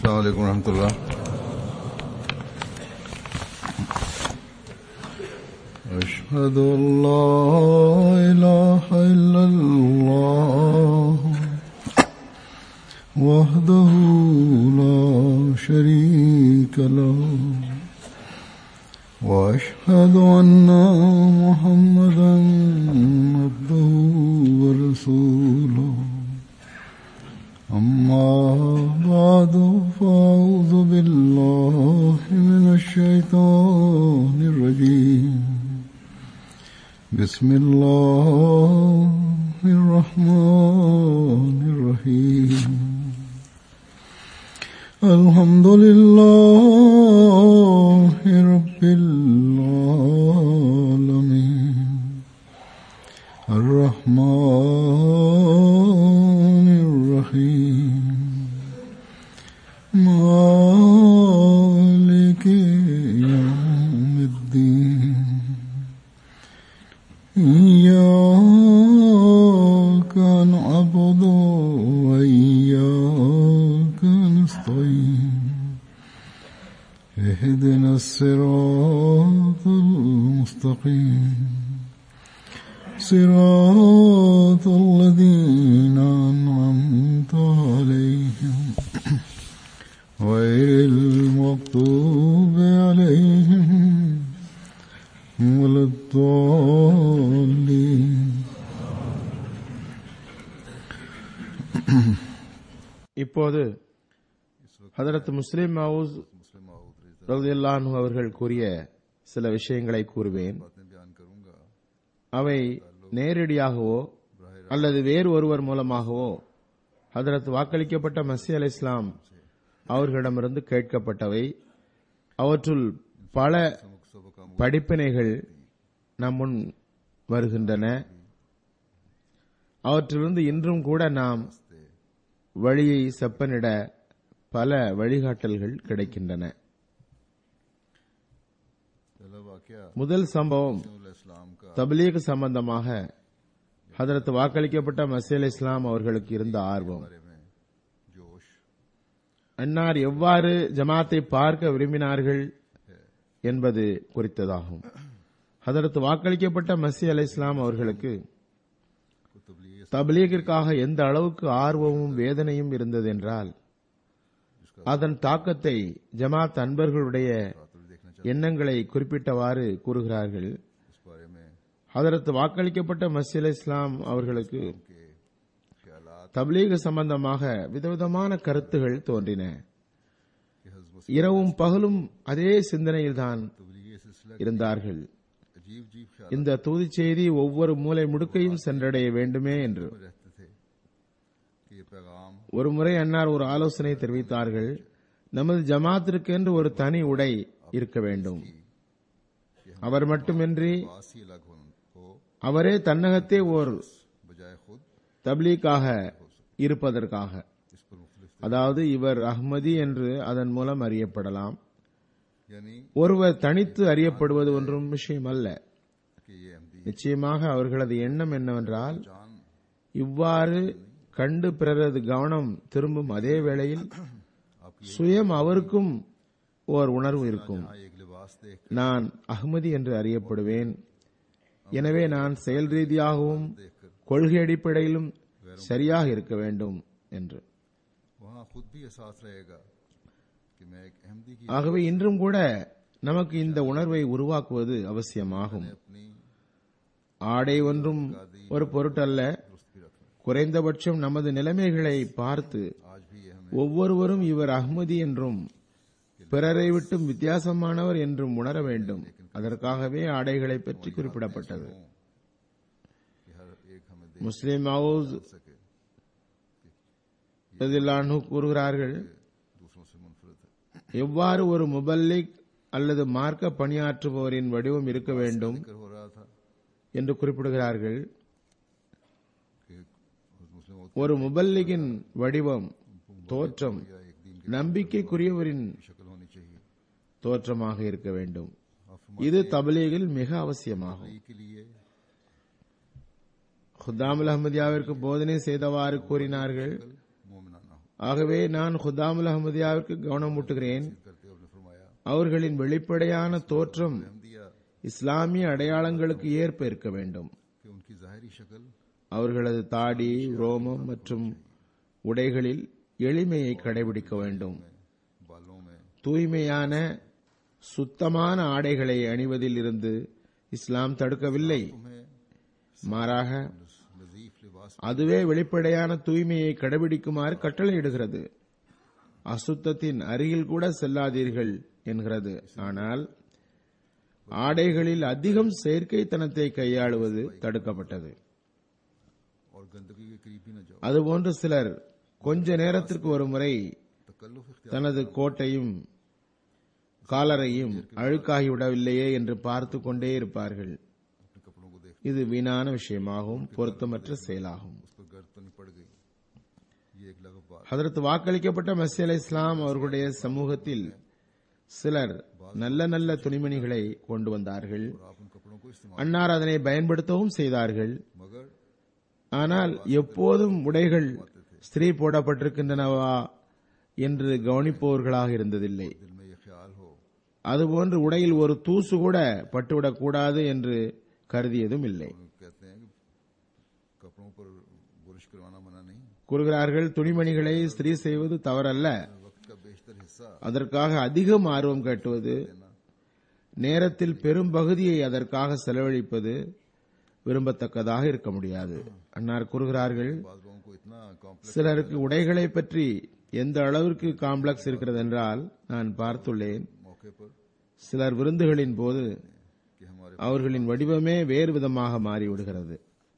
السلام عليكم ورحمة الله أشهد أن لا إله إلا الله وحده لا شريك له وأشهد أن محمدا عبده ورسوله أما بعد فأعوذ بالله من الشيطان الرجيم بسم الله الرحمن الرحيم الحمد لله رب العالمين الرحمن الرحيم مالك يوم الدين إياك نعبد وإياك نستعين اهدنا الصراط المستقيم صراط الذين أنعمت عليهم غير المغضوب عليهم ولا الضالين இப்போது ஹதரத் முஸ்லிம் மவுஸ் ரலியல்லாஹு அவர்கள் கூறிய சில விஷயங்களை கூறுவேன் அவை நேரடியாகவோ அல்லது வேறு ஒருவர் மூலமாகவோ ஹதரத் வாக்களிக்கப்பட்ட மசி அலை இஸ்லாம் அவர்களிடமிருந்து கேட்கப்பட்டவை அவற்றுள் பல படிப்பினைகள் நம் முன் வருகின்றன அவற்றிலிருந்து இன்றும் கூட நாம் வழியை செப்பனிட பல வழிகாட்டல்கள் கிடைக்கின்றன पहला वाकया முதல் சம்பவம் इस्लाम का தப்லீக் சம்பந்தமாக ஹதரத் வாக்களிக்கப்பட்ட மசீல் இஸ்லாம் அவர்களுக்கு இருந்த ஆர்வம் बारे में जोश அன்னார் எவ்வாறு ஜமாத்தை பார்க்க விரும்பினார்கள் என்பது குறித்ததாகும் ஹதரத் வாக்களிக்கப்பட்ட மசி அலை இஸ்லாம் அவர்களுக்கு को तबलीग தப்லீகிற்காக எந்த அளவுக்கு ஆர்வமும் வேதனையும் இருந்தது என்றால் அதன் தாக்கத்தை ஜமாத் அன்பர்களுடைய तो देखना எண்ணங்களை குறிப்பிட்டவாறு கூறுகிறார்கள் इस बारे में ஹதரத் வாக்களிக்கப்பட்ட மசீல் இஸ்லாம் அவர்களுக்கு के ख्यालात தப்லீக் சம்பந்தமாக விதவிதமான கருத்துகள் தோன்றின के हजब இரவும் பகலும் அதே சிந்தனையில்தான் तबलीग सिलसिला இருந்தார்கள் अजीब अजीब ख्याल இந்த தூதி செய்தி ஒவ்வொரு மூலை முடுக்கையும் சென்றடைய வேண்டுமே என்று में रहते थे कि ये पैगाम ஒரு முறை அன்னார் ஒரு ஆலோசனை தெரிவித்தார்கள் நமது ஜமாத்திற்கென்று ஒரு தனி உடை இருக்க வேண்டும் அவர் மட்டுமின்றி पास ही अलग हो, हो அவரே தன்னகத்தே ஓர் बजाय खुद தப்லீக்காக இருப்பதற்காக इस पर मुख्तलिफ அதாவது இவர் அஹ்மதி என்று அதன் மூலம் அறியப்படலாம் यानी ஒருவர் தனித்து அறியப்படுவது ஒன்றும் விஷயம் அல்ல कि ये अहमदी நிச்சயமாக அவர்களது எண்ணம் என்னவென்றால் जान இவ்வாறு கண்டு பிறரது கவனம் திரும்பும் அதே வேளையில் சுயம் அவருக்கும் ஓர் உணர்வு இருக்கும் हाँ एक लिबास देख நான் அஹ்மதி என்று அறியப்படுவேன் எனவே நான் செயல் ரீதியாகவும் கொள்கை அடிப்படையிலும் சரியாக இருக்க வேண்டும் என்று वहाँ खुद भी एहसास रहेगा कि मैं एक अहमदी की ஆகவே இன்றும் கூட நமக்கு இந்த உணர்வை உருவாக்குவது அவசியமாகும் अपनी ஆடை ஒன்றும் ஒரு பொருட்டல்ல दुरुस्त भी रखना குறைந்தபட்சம் நமது நிலைமைகளை பார்த்து आज भी ये हमें ஒவ்வொருவரும் இவர் அஹ்மதி என்றும் பிறரை விட்டும் வித்தியாசமானவர் என்றும் உணர வேண்டும் அதற்காகவே ஆடைகளை பற்றி குறிப்பிடப்பட்டது कि हर एक हमें देख முஸ்லிம் மவுஸ் सके ரலியல்லாஹு கூறுகிறார்கள் दूसरों से मुनफरद है எவ்வாறு ஒரு முபல்லிக் அல்லது மார்க்க பணியாற்றுபவரின் வடிவம் இருக்க வேண்டும் जिक्र हो रहा था என்று குறிப்பிடுகிறார்கள் कि मुस्लिम ஒரு मुबல்லிகின் வடிவம் தோற்றம் या एक दीन நம்பிக்கைக்குரியவரின் की शक्ल होनी चाहिए தோற்றமாக இருக்க வேண்டும் आप இது தபலீகில் மிக அவசியமாகும் फरमाई के लिए குத்தாமுல் அஹமதியாவிற்கு போதனை செய்தவாறு கூறினார்கள் मोमिनाना हो ஆகவே நான் குதாமுல் அஹமதியாவிற்கு கவனமூட்டுகிறேன் करते हुए आपने फरमाया அவர்களின் வெளிப்படையான தோற்றம் अहमदिया இஸ்லாமிய அடையாளங்களுக்கு ஏற்ப இருக்க வேண்டும் कि उनकी जाहिरी शक्ल அவர்களது தாடி ரோமம் மற்றும் உடைகளில் எளிமையை கடைபிடிக்க வேண்டும் बालों में தூய்மையான சுத்தமான ஆடைகளை அணிவதில் இருந்து இஸ்லாம் தடுக்கவில்லை तुम्हें மாறாக नजीफ लिबास அதுவே வெளிப்படையான தூய்மையை கடைபிடிக்குமாறு கட்டளையிடுகிறது அசுத்தத்தின் அருகில் கூட செல்லாதீர்கள் என்கிறது ஆனால் ஆடைகளில் அதிகம் செயற்கைத்தனத்தை கையாளுவது தடுக்கப்பட்டது और गंदगी के करीब भी न जाओ அதுபோன்று சிலர் கொஞ்ச நேரத்திற்கு ஒரு முறை तकल्लुफ इख्तियार தனது கோட்டையும் காலரையும் அழுக்காகிவிடவில்லையே என்று பார்த்து கொண்டே இருப்பார்கள் अपने कपड़ों को देख இது வீணான விஷயமாகும் பொருத்தமற்ற செயலாகும் उस पर गर्द तो नहीं पड़ गई ये एक लगभ बात அதற்கு வாக்களிக்கப்பட்ட மசி அலை இஸ்லாம் அவர்களுடைய சமூகத்தில் சிலர் நல்ல நல்ல துணிமணிகளை கொண்டு வந்தார்கள் और आप उन कपड़ों को इस्तेमाल அன்னார் அதனை பயன்படுத்தவும் செய்தார்கள் मगर ஆனால் எப்போதும் உடைகள் ஸ்திரீ போடப்பட்டிருக்கின்றனவா என்று கவனிப்பவர்களாக இருந்ததில்லை दिल में ये ख्याल हो அதுபோன்று உடையில் ஒரு தூசு கூட பட்டுவிடக்கூடாது என்று கருதியதும் இல்லை और कहते हैं कि कपड़ों पर बुरश करवाना मना नहीं கூறுகிறார்கள் துணிமணிகளை ஸ்திரீ செய்வது தவறல்ல वक्त का बेशतर हिस्सा அதற்காக அதிகம் ஆர்வம் காட்டுவது நேரத்தில் பெரும் பகுதியை அதற்காக செலவழிப்பது விரும்பத்தக்கதாக இருக்க முடியாது அன்னார் கூறுகிறார்கள் बाद लोगों को इतना कॉम्प्लेक्स சிலருக்கு உடைகளை பற்றி எந்த அளவிற்கு காம்ப்ளெக்ஸ் இருக்கிறது என்றால் நான் பார்த்துள்ளேன் मौके पर சிலர் விருந்துகளின் போது कि हमारे அவர்களின் வடிவமே வேறு விதமாக மாறிவிடுகிறது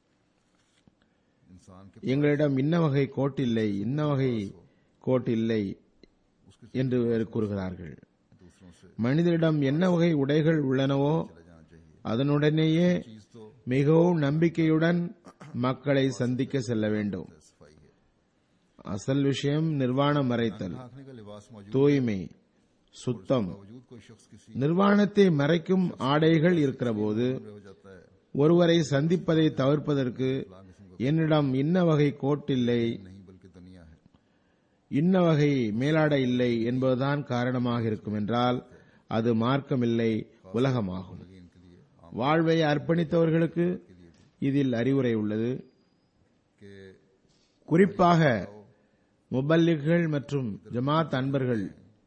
इंसान के எங்களிடம் இன்ன வகை கோட் இல்லை இன்ன வகை கோட் இல்லை என்று வேறு கூறுகிறார்கள் दूसरों से மனிதரிடம் என்ன வகை உடைகள் உள்ளனவோ चले जाना चाहिए அதனுடனேயே चीज तो மிகவும் நம்பிக்கையுடன் மக்களை சந்திக்க செல்ல வேண்டும் सफाई है அசல் விஷயம் நிர்வாணம் மறைத்தல் ढांकने का लिबास मौजूद தூய்மை சுத்தம் बावजूद कोई शख्स किसी நிர்வாணத்தை மறைக்கும் ஆடைகள் இருக்கிறபோது हो जाता है ஒருவரை சந்திப்பதை தவிர்ப்பதற்கு என்னிடம் இன்ன வகை கோட் இல்லை नहीं बल्कि दुनिया है இன்ன வகை மேலாடை இல்லை என்பதுதான் காரணமாக இருக்கும் என்றால் அது மார்க்கமில்லை உலகமாகும் ये इनके लिए आम வாழ்வை அர்ப்பணித்தவர்களுக்கு இதில் அறிவுரை உள்ளது के குறிப்பாக முபல்லிகள் மற்றும் ஜமாத் அன்பர்கள்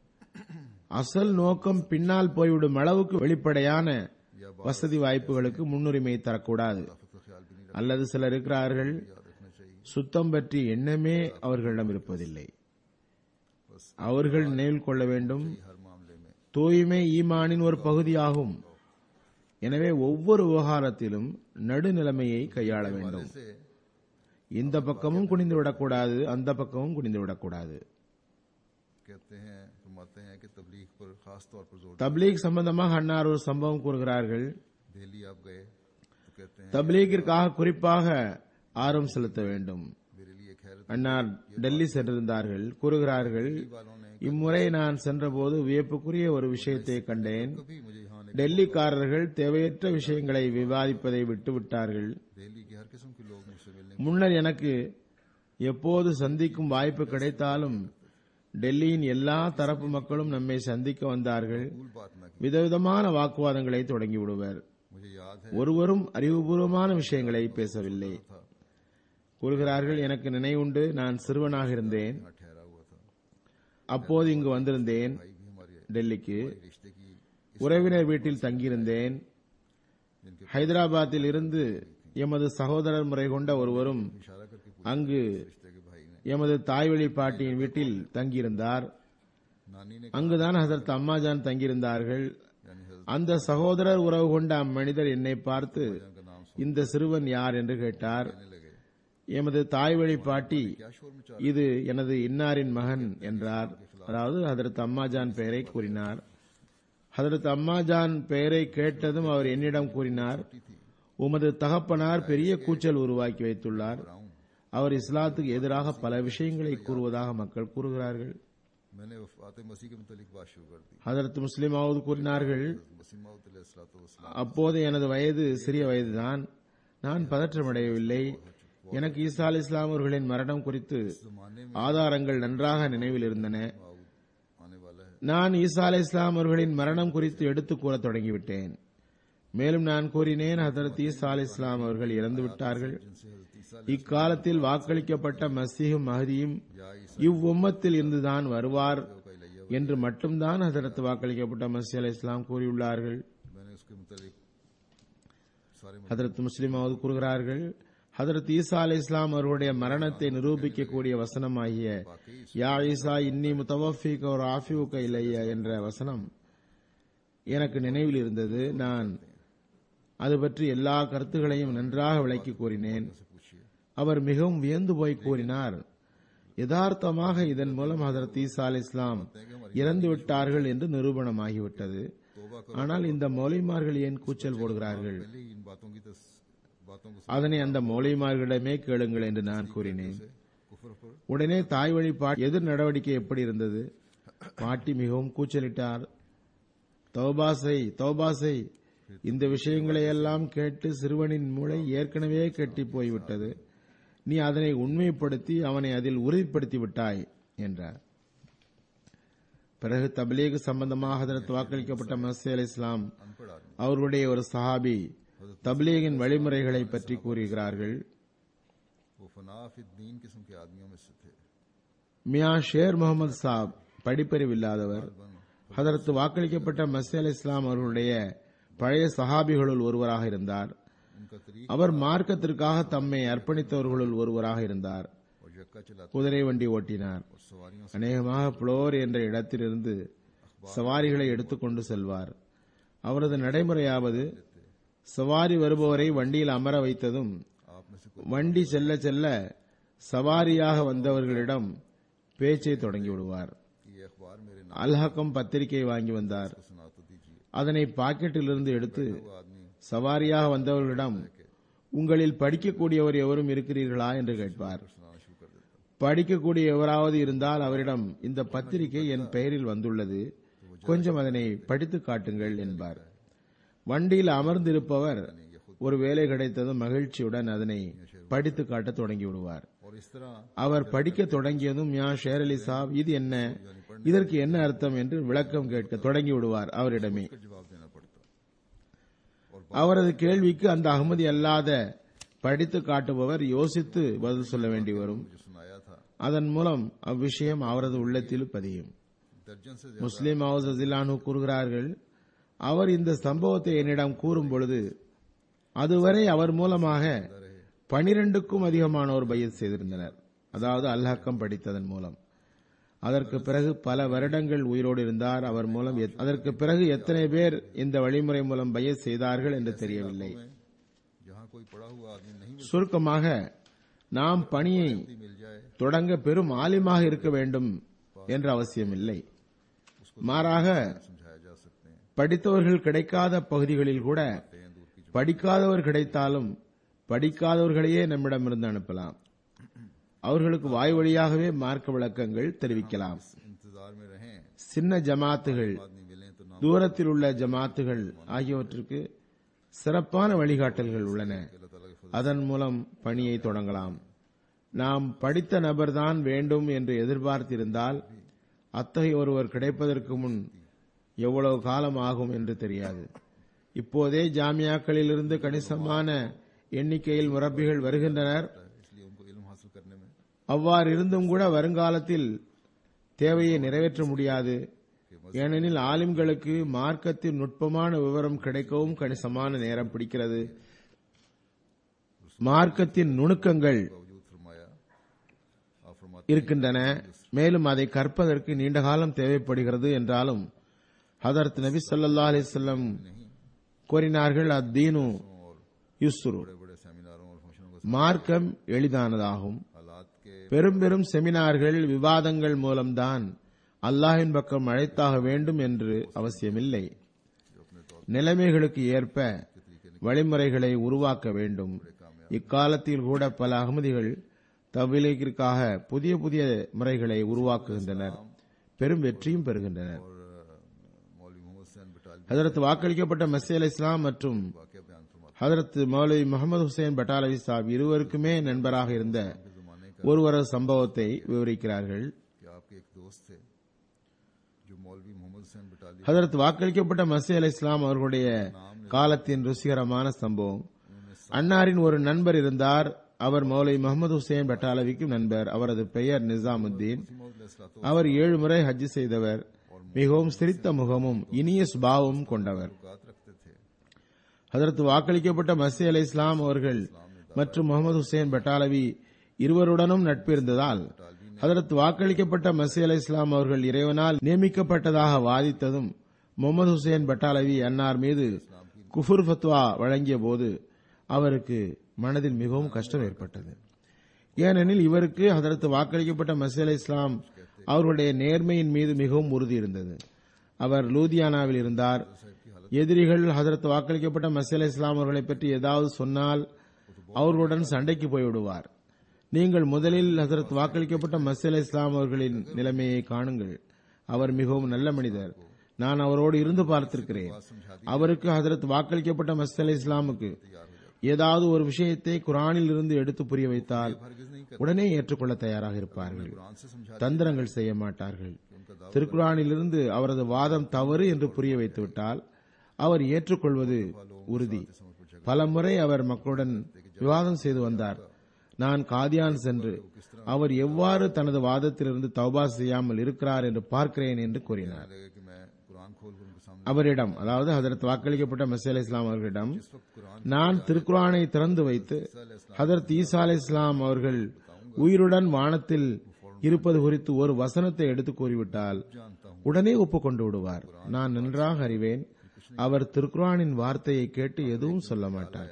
அசல் நோக்கம் பின்னால் போய்விடும் அளவுக்கு வெளிப்படையான வசதி வாய்ப்புகளுக்கு முன்னுரிமை தரக்கூடாது का ख्याल भी नहीं அல்லது சிலர் இருக்கிறார்கள் याद रखना चाहिए சுத்தம் பற்றி எண்ணமே அவர்களிடம் இருப்பதில்லை அவர்கள் நினைவில் கொள்ள வேண்டும் हर मामले में தூய்மை ஈமானின் ஒரு பகுதியாகும் எனவே ஒவ்வொரு விவகாரத்திலும் நடுநிலைமையை கையாள வேண்டும் से இந்த பக்கமும் குனிந்து விடக்கூடாது அந்த பக்கமும் குனிந்து விடக்கூடாது कहते हैं फरमाते हैं कि तबलीग पर खास तौर पर जोर தப்லீக் சம்பந்தமாக அன்னார் ஒரு சம்பவம் கூறுகிறார்கள் दिल्ली आप गए तो कहते हैं தப்லீகிற்காக குறிப்பாக ஆர்வம் செலுத்த வேண்டும் मेरे लिए एक हैरत அன்னார் டெல்லி சென்றிருந்தார்கள் கூறுகிறார்கள் वालों ने இம்முறை நான் சென்றபோது வியப்புக்குரிய ஒரு விஷயத்தை கண்டேன் कभी मुझे यहाँ ने டெல்லிக்காரர்கள் தேவையற்ற விஷயங்களை விவாதிப்பதை விட்டுவிட்டார்கள் दिल्ली के हर किस्म के लोग मुझसे मिलने முன்னர் எனக்கு எப்போது சந்திக்கும் வாய்ப்பு கிடைத்தாலும் டெல்லியின் எல்லா தரப்பு மக்களும் நம்மை சந்திக்க வந்தார்கள் भूल बात न की விதவிதமான வாக்குவாதங்களை தொடங்கி விடுவர் मुझे याद है ஒருவரும் அறிவுபூர்வமான விஷயங்களை பேசவில்லை था கூறுகிறார்கள் எனக்கு நினைவுண்டு நான் சிறுவனாக இருந்தேன் यहाँ ठहरा हुआ था அப்போது இங்கு வந்திருந்தேன் भाई भी हमारे டெல்லிக்கு रिश्ते की உறவினர் வீட்டில் தங்கியிருந்தேன் जिनके ஹைதராபாத்தில் இருந்து எமது சகோதரர் முறை கொண்ட ஒருவரும் इशारा करके पूछा அங்கு रिश्ते के भाई ने எமது தாய்வழி பாட்டியின் வீட்டில் தங்கியிருந்தார் नानी ने அங்குதான் ஹசரத் அம்மாஜான் தங்கியிருந்தார்கள் यानी हजरत அந்த சகோதரர் உறவு கொண்ட அம்மனிதர் என்னை பார்த்து का नाम இந்த சிறுவன் யார் என்று கேட்டார் सुनने लगे எமது தாய்வழி பாட்டி क्या शोर मचा இது எனது இன்னாரின் மகன் என்றார் அதாவது ஹதரத் அம்மாஜான் பெயரை கூறினார் ஹதரத் அம்மாஜான் பெயரை கேட்டதும் அவர் என்னிடம் கூறினார் உமது தகப்பனார் பெரிய கூச்சல் உருவாக்கி வைத்துள்ளார் அவர் இஸ்லாத்துக்கு எதிராக பல விஷயங்களை கூறுவதாக மக்கள் கூறுகிறார்கள் मैंने वफात मसीह के मुतालिक बात शुरू कर दी ஹதரத் முஸ்லிமாவது கூறினார்கள் मसीह அப்போது எனது வயது சிறிய வயதுதான் நான் பதற்றமடையவில்லை எனக்கு ஈசா அலி இஸ்லாம் அவர்களின் மரணம் குறித்து जमाने में ஆதாரங்கள் நன்றாக நினைவில் இருந்தன माऊद आने वाला है நான் ஈசா அலி இஸ்லாம் அவர்களின் மரணம் குறித்து எடுத்துக் கூற தொடங்கிவிட்டேன் மேலும் நான் கூறினேன் ஹதரத் ஈசா அலி இஸ்லாம் அவர்கள் இறந்து விட்டார்கள் जिनसे हजरत ईसा இக்காலத்தில் வாக்களிக்கப்பட்ட மசீஹும் மஹதியும் या ईसा இவ்வும்மத்தில் இருந்துதான் வருவார் का इलैया என்று மட்டும்தான் ஹதரத் வாக்களிக்கப்பட்ட மசி அலி இஸ்லாம் கூறியுள்ளார்கள் मैंने उसके मुतालिक सारे ஹதரத் முஸ்லிம் அவர்கள் கூறுகிறார்கள் ஹதரத் ஈசா அலி இஸ்லாம் அவர்களுடைய மரணத்தை நிரூபிக்கக்கூடிய வசனமாகிய யா ஈசா இன்னி முத்தவஃபீக ஒரு ஆஃபிவுக்க இலைய என்ற வசனம் எனக்கு நினைவில் இருந்தது நான் அது பற்றி எல்லா கருத்துகளையும் நன்றாக விளக்கி கூறினேன் से पूछिए அவர் மிகவும் வியந்து போய் கூறினார் யதார்த்தமாக இதன் மூலம் ஹதரத் ஈசா அலி இஸ்லாம் இறந்து விட்டார்கள் என்று நிரூபணமாகிவிட்டது तोबा करो ஆனால் இந்த மௌலிமார்கள் ஏன் கூச்சல் போடுகிறார்கள் पहले ही इन बातों की तस, बातों को அதனை அந்த மௌலிமார்களிடமே கேளுங்கள் என்று நான் கூறினேன் से कुफर पर உடனே தாய் வழிபாடு எதிர் நடவடிக்கை எப்படி இருந்தது பாட்டி மிகவும் கூச்சலிட்டார் தௌபாசை தௌபாசை இந்த விஷயங்களை எல்லாம் கேட்டு சிறுவனின் மூளை ஏற்கனவே கெட்டி போய்விட்டது நீ அதனை உண்மைப்படுத்தி அவனை அதில் உறுதிப்படுத்தி விட்டாய் என்றார் பிறகு தப்லீக் சம்பந்தமாக ஹதரத் வாக்களிக்கப்பட்ட மசி அலி இஸ்லாம் अनपढ़ आदमी அவர்களுடைய ஒரு சஹாபி தப்லீகின் வழிமுறைகளை பற்றி கூறுகிறார்கள் वो फनाफ दीन किस्म के आदमियों में से थे மியா ஷேர் முகமது சாப் படிப்பறிவில்லாதவர் ஹதரத் வாக்களிக்கப்பட்ட மசி அலி இஸ்லாம் அவர்களுடைய பழைய சஹாபிகளுள் ஒருவராக இருந்தார் उनका तरीक அவர் மார்க்கத்திற்காக தம்மை அர்ப்பணித்தவர்களுள் ஒருவராக இருந்தார் और यक्का चलाते குதிரை வண்டி ஓட்டினார் और सवारियों से அநேகமாக புளோர் என்ற இடத்திலிருந்து சவாரிகளை எடுத்துக்கொண்டு செல்வார் அவரது நடைமுறையாவது சவாரி வருபவரை வண்டியில் அமர வைத்ததும் आप में से कोई வண்டி செல்ல செல்ல சவாரியாக வந்தவர்களிடம் பேச்சை தொடங்கி விடுவார் कि ये अखबार मेरे नाम அல்ஹக்கம் பத்திரிகை வாங்கி வந்தார் को सुना तो दीजिए அதனை பாக்கெட்டிலிருந்து எடுத்து वो आदमी சவாரியாக வந்தவர்களிடம் உங்களில் படிக்கக்கூடியவர் எவரும் இருக்கிறீர்களா என்று கேட்பார் सुनाना शुरू कर देता படிக்கக்கூடிய எவராவது இருந்தால் அவரிடம் இந்த பத்திரிகை என் பெயரில் வந்துள்ளது கொஞ்சம் அதனை படித்து காட்டுங்கள் என்பார் வண்டியில் அமர்ந்திருப்பவர் ஒரு வேலை கிடைத்ததும் மகிழ்ச்சியுடன் அதனை படித்து காட்ட தொடங்கி விடுவார் और इस तरह அவர் படிக்க தொடங்கியதும் யா ஷேர் அலி சாப் இது என்ன இதற்கு என்ன அர்த்தம் என்று விளக்கம் கேட்க தொடங்கி விடுவார் அவரிடமே का जवाब देना पड़ता और அவரது கேள்விக்கு அந்த அகமதி அல்லாத படித்து காட்டுபவர் யோசித்து பதில் சொல்ல வேண்டி வரும் जो सुनाया था அதன் மூலம் அவ்விஷயம் அவரது உள்ளத்தில் பதியும் दर्जन से முஸ்லிம் ஹவுஸ் அசிலானு கூறுகிறார்கள் அவர் இந்த சம்பவத்தை என்னிடம் கூறும் பொழுது அதுவரை அவர் மூலமாக பனிரெண்டுக்கும் அதிகமானோர் பையத் செய்திருந்தனர் அதாவது அல்ஹக்கம் படித்ததன் மூலம் அதற்கு பிறகு பல வருடங்கள் உயிரோடு இருந்தார் அவர் மூலம் எத்- அதற்கு பிறகு எத்தனை பேர் இந்த வழிமுறை மூலம் பையத் செய்தார்கள் என்று தெரியவில்லை में जहाँ कोई पड़ा हुआ आदमी नहीं சுருக்கமாக நாம் பணியை मिल जाए தொடங்க பெரும் ஆலிமாக இருக்க வேண்டும் என்ற அவசியமில்லை மாறாக समझाया जा सकते हैं படித்தவர்கள் கிடைக்காத பகுதிகளில் கூட हैं दूर की படிக்காதவர் கிடைத்தாலும் படிக்காதவர்களையே நம்மிடமிருந்து அனுப்பலாம் அவர்களுக்கு வாய் வழியாகவே மார்க்க விளக்கங்கள் தெரிவிக்கலாம் इंतजार में रहें சின்ன ஜமாத்துகள் आदमी मिले तो नाम தூரத்தில் உள்ள ஜமாத்துகள் ஆகியவற்றுக்கு சிறப்பான வழிகாட்டல்கள் உள்ளன अल्लाह ताला के அதன் மூலம் பணியை தொடங்கலாம் நாம் படித்த நபர்தான் வேண்டும் என்று எதிர்பார்த்திருந்தால் அத்தகைய ஒருவர் கிடைப்பதற்கு முன் எவ்வளவு காலம் ஆகும் என்று தெரியாது இப்போதே ஜாமியாக்களிலிருந்து கணிசமான எண்ணிக்கையில் முரப்பிகள் வருகின்றனர் फजल है इसलिए उनको इल्म हासिल करने में அவ்வாறு இருந்தும் கூட வருங்காலத்தில் தேவையை நிறைவேற்ற முடியாது ஏனெனில் ஆலிம்களுக்கு மார்க்கத்தின் நுட்பமான விவரம் கிடைக்கவும் கணிசமான நேரம் பிடிக்கிறது மார்க்கத்தின் நுணுக்கங்கள் बावजूद फरमाया आप फरमाते இருக்கின்றன மேலும் அதை கற்பதற்கு நீண்ட காலம் தேவைப்படுகிறது என்றாலும் ஹதரத் நபி ஸல்லல்லாஹு அலைஹி வஸல்லம் கூறினார்கள் அத்தீனு யுஸ்ரு बड़े बड़े सेमिनारों और फंक्शनों को மார்க்கம் எளிதானதாகும் हालात के பெரும் பெரும் செமினார்கள் விவாதங்கள் மூலம்தான் அல்லாஹ்வின் பக்கம் அழைத்தாக வேண்டும் என்று அவசியமில்லை நிலைமைகளுக்கு ஏற்ப வழிமுறைகளை உருவாக்க வேண்டும் இக்காலத்தில் கூட பல அகமதிகள் தபிலீகிற்காக புதிய புதிய முறைகளை உருவாக்குகின்றனர் பெரும் வெற்றியும் பெறுகின்றனர் और मौलवी मोहम्मद हुसैन बटाली அதற்கு வாக்களிக்கப்பட்ட மசி அலி இஸ்லாம் மற்றும் वाक्य बयान फरमाते ஹதரத் மௌலவி முகமது ஹுசைன் பட்டாலவி சாப் இருவருக்குமே நண்பராக இருந்த के जमाने का ஒருவரது சம்பவத்தை விவரிக்கிறார்கள் कि आपके एक दोस्त थे जो मौलवी मोहम्मद हुसैन बटाली ஹதரத் வாக்களிக்கப்பட்ட மசி அலி இஸ்லாம் அவர்களுடைய காலத்தின் ருசிகரமான சம்பவம் அன்னாரின் ஒரு நண்பர் இருந்தார் அவர் மௌலை முகமது ஹுசைன் பட்டாலவிக்கும் நண்பர் அவரது பெயர் நிசாமுத்தீன் मसीम அவர் ஏழு முறை ஹஜ் செய்தவர் மிகவும் சிரித்த முகமும் இனிய சுபாவமும் கொண்டவர் रखते थे ஹதரத் வாக்களிக்கப்பட்ட மசி அலி இஸ்லாம் அவர்கள் மற்றும் முகமது ஹுசைன் பட்டாலவி இருவருடனும் நட்பு இருந்ததால் ஹதரத் வாக்களிக்கப்பட்ட மசி அலி இஸ்லாம் அவர்கள் இறைவனால் நியமிக்கப்பட்டதாக வாதித்ததும் முகமது ஹுசைன் பட்டாலவி அன்னார் மீது குஃபுர் ஃபத்வா வழங்கிய போது அவருக்கு மனதில் மிகவும் கஷ்டம் ஏற்பட்டது ஏனெனில் இவருக்கு ஹதரத் வாக்களிக்கப்பட்ட மசி அலி இஸ்லாம் அவர்களுடைய நேர்மையின் மீது மிகவும் உறுதி இருந்தது அவர் லூதியானாவில் இருந்தார் எதிரிகள் ஹதரத் வாக்களிக்கப்பட்ட மசி அலி இஸ்லாம் அவர்களை பற்றி ஏதாவது சொன்னால் அவர்களுடன் சண்டைக்கு போய்விடுவார் நீங்கள் முதலில் ஹசரத் வாக்களிக்கப்பட்ட மசி அலி இஸ்லாம் அவர்களின் நிலைமையை காணுங்கள் அவர் மிகவும் நல்ல மனிதர் நான் அவரோடு இருந்து பார்த்திருக்கிறேன் அவருக்கு ஹசரத் வாக்களிக்கப்பட்ட மசி அலி இஸ்லாமுக்கு ஏதாவது ஒரு விஷயத்தை குரானில் இருந்து எடுத்து புரிய வைத்தால் உடனே ஏற்றுக்கொள்ள தயாராக இருப்பார்கள் कुरान से समझा தந்திரங்கள் செய்ய மாட்டார்கள் திருக்குறானிலிருந்து அவரது வாதம் தவறு என்று புரிய வைத்துவிட்டால் அவர் ஏற்றுக்கொள்வது உறுதி பல முறை அவர் மக்களுடன் விவாதம் செய்து வந்தார் நான் காதியான் சென்று அவர் எவ்வாறு தனது வாதத்திலிருந்து தௌபா செய்யாமல் இருக்கிறார் என்று பார்க்கிறேன் என்று கூறினார் लगे कि मैं कुरान खोल कर उनके सामने அவரிடம் அதாவது ஹதரத் வாக்களிக்கப்பட்ட மசி அலி இஸ்லாம் அவர்களிடம் इस वक्त कुरान நான் திருக்குரானை திறந்து வைத்து ஹதரத் ஈசா அலி இஸ்லாம் அவர்கள் உயிருடன் வானத்தில் இருப்பது குறித்து ஒரு வசனத்தை எடுத்து கூறிவிட்டால் जानता हूँ உடனே ஒப்புக்கொண்டு விடுவார் நான் நன்றாக அறிவேன் அவர் திருக்குரானின் வார்த்தையை கேட்டு எதுவும் சொல்ல மாட்டார்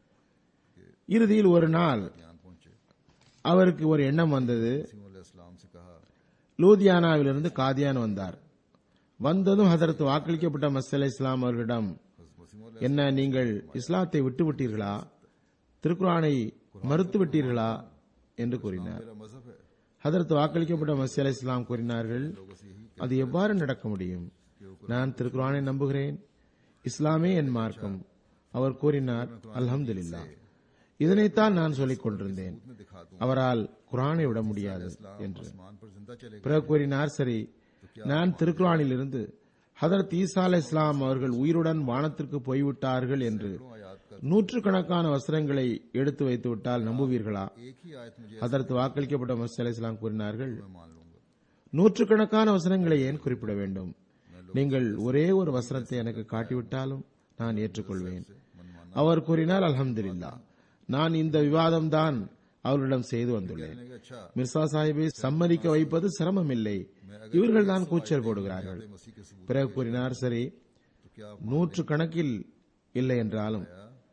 இறுதியில் ஒரு நாள் ज्ञान पहुंचे அவருக்கு ஒரு எண்ணம் வந்தது मसीम इस्लाम से कहा லூதியானாவிலிருந்து காதியான் வந்தார் வந்ததும் ஹதரத் வாக்களிக்கப்பட்ட மசல இஸ்லாம் அவர்களிடம் हज़रत मसीम என்ன நீங்கள் இஸ்லாத்தை விட்டு விட்டீர்களா திருக்குரானை மறுத்து விட்டீர்களா என்று கூறினார் मेरा मजहब है ஹதரத் வாக்களிக்கப்பட்ட மசி அலி இஸ்லாம் கூறினார்கள் அது எவ்வாறு நடக்க முடியும் நான் திருக்குரானை நம்புகிறேன் இஸ்லாமே என் மார்க்கம் அவர் கூறினார் அல்ஹம்துலில்லா இதனைத்தான் நான் சொல்லிக் கொண்டிருந்தேன் मैं दिखा दूं அவரால் குரானை விட முடியாது என்று आसमान पर जिंदा चलेगा பிறகு கூறினார் சரி நான் திருக்குரானில் இருந்து ஹதரத் ஈசா அலை இஸ்லாம் அவர்கள் உயிருடன் வானத்திற்கு போய்விட்டார்கள் என்று आयात का நூற்றுக்கணக்கான வசனங்களை எடுத்து வைத்து விட்டால் நம்புவீர்களா एक ही आयत मुझे ஹதரத் வாக்களிக்கப்பட்ட மசி அலை இஸ்லாம் கூறினார்கள் मैं मान लूंगा நூற்றுக்கணக்கான வசனங்களை ஏன் குறிப்பிட வேண்டும் நீங்கள் ஒரே ஒரு வசனத்தை எனக்கு காட்டிவிட்டாலும் நான் ஏற்றுக்கொள்வேன் அவர் கூறினார் அல்ஹம்துலில்லா நான் இந்த விவாதம் தான் அவர்களிடம் செய்து வந்துள்ளேன் मैंने कहा अच्छा மிர்சா சாஹிபை சம்மதிக்க வைப்பது சிரமமில்லை இவர்கள் தான் கூச்சல் போடுகிறார்கள் मसीह के सबूत பிறகு கூறினார் சரி तो क्या நூற்று கணக்கில் இல்லை என்றாலும்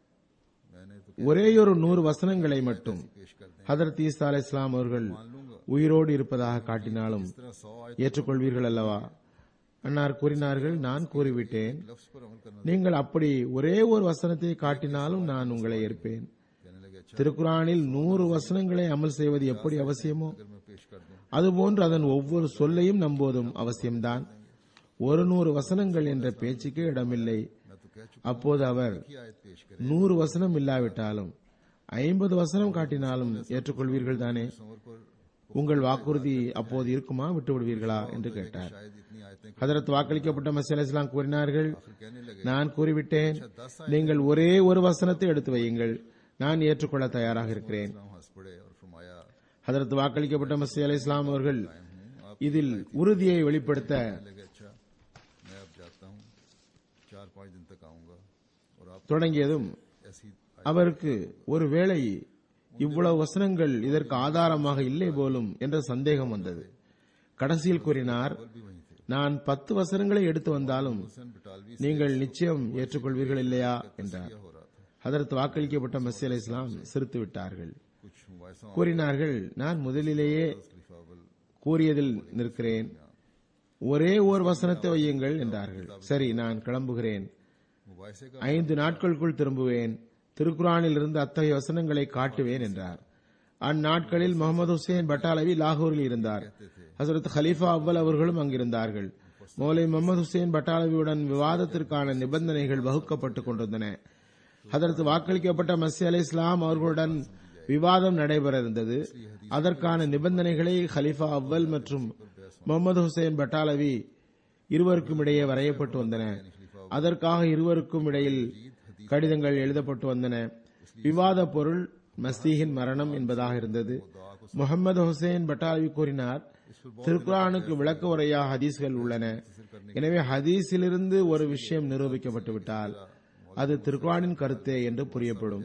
मैंने तो ஒரேயொரு நூறு வசனங்களை மட்டும் पेश कर दें ஹதரத் ஈசா அலை இஸ்லாம் அவர்கள் உயிரோடு இருப்பதாக காட்டினாலும் इस तरह सौ आयत ஏற்றுக்கொள்வீர்கள் அல்லவா அன்னார் கூறினார்கள் நான் கூறிவிட்டேன் लफ्ज पर अमल करना நீங்கள் அப்படி ஒரே ஒரு வசனத்தை காட்டினாலும் நான் உங்களை ஏற்பேன் कहने लगे अच्छा திருக்குரானில் நூறு வசனங்களை அமல் செய்வது எப்படி அவசியமோ अगर मैं पेश कर दूं அதுபோன்று அதன் ஒவ்வொரு சொல்லையும் நம்புவதும் அவசியம்தான் ஒரு நூறு வசனங்கள் என்ற பேச்சுக்கே இடமில்லை मैं तो कह चुका அப்போது அவர் हूं कि आयत पेश करें நூறு வசனம் இல்லாவிட்டாலும் ஐம்பது வசனம் காட்டினாலும் ஏற்றுக்கொள்வீர்கள் தானே समर पर உங்கள் வாக்குறுதி அப்போது இருக்குமா விட்டு விடுவீர்களா என்று கேட்டார் शायद इतनी आयतें ஹதரத் வாக்களிக்கப்பட்ட மசீல் இஸ்லாம் கூறினார்கள் फिर कहने लगे நான் கூறிவிட்டேன் நீங்கள் ஒரே ஒரு வசனத்தை எடுத்து வையுங்கள் நான் ஏற்றுக்கொள்ள தயாராக இருக்கிறேன் इस्लाम हंस पड़े और फरमाया ஹதரத் வாக்களிக்கப்பட்ட மசி அலி இஸ்லாம் அவர்கள் இதில் உறுதியை வெளிப்படுத்த लगे अच्छा मैं अब जाता हूं चार पांच दिन तक आऊंगा और आप தொடங்கியதும் ऐसी அவருக்கு ஒருவேளை இவ்வளவு வசனங்கள் இதற்கு ஆதாரமாக இல்லை போலும் என்ற சந்தேகம் வந்தது கடைசியில் கூறினார் भी वहीं थे நான் பத்து வசனங்களை எடுத்து வந்தாலும் हुसैन बटालवी நீங்கள் நிச்சயம் ஏற்றுக்கொள்வீர்கள் இல்லையா என்றார் हो रहा था ஹதரத் வாக்களிக்கப்பட்ட மசி அலி இஸ்லாம் சிரித்து விட்டார்கள் कुछ मुबासा கூறினார்கள் நான் முதலிலேயே खलीफा अव्वल கூறியதில் நிற்கிறேன் ஒரே ஓர் வசனத்தை வையுங்கள் என்றார்கள் சரி நான் கிளம்புகிறேன் मुबासे का ஐந்து நாட்களுக்குள் திரும்புவேன் திருக்குரானில் இருந்து அத்தகைய வசனங்களை காட்டுவேன் என்றார் அந்நாட்களில் முகமது ஹுசேன் பட்டாலவி லாகூரில் இருந்தார் ஹசரத் ஹலீஃபா அவ்வல் அவர்களும் அங்கிருந்தார்கள் மௌலை முகமது ஹுசேன் பட்டாலவியுடன் விவாதத்திற்கான நிபந்தனைகள் வகுக்கப்பட்டுக் கொண்டிருந்தன அதற்கு வாக்களிக்கப்பட்ட மசி அலி இஸ்லாம் அவர்களுடன் விவாதம் நடைபெற இருந்தது அதற்கான நிபந்தனைகளை ஹலிஃபா அவ்வல் மற்றும் முகமது ஹுசைன் பட்டாலவி இருவருக்கும் இடையே வரையப்பட்டு வந்தன அதற்காக இருவருக்கும் இடையில் கடிதங்கள் எழுதப்பட்டு வந்தன விவாத பொருள் மஸ்தீகின் மரணம் என்பதாக இருந்தது முகமது ஹுசைன் பட்டாலவி கூறினார் திருக்குரானுக்கு விளக்க உரையா ஹதீஸ்கள் உள்ளன எனவே ஹதீஸிலிருந்து ஒரு விஷயம் நிரூபிக்கப்பட்டு விட்டால் அது திருக்குரானின் கருத்தே என்று புரியப்படும்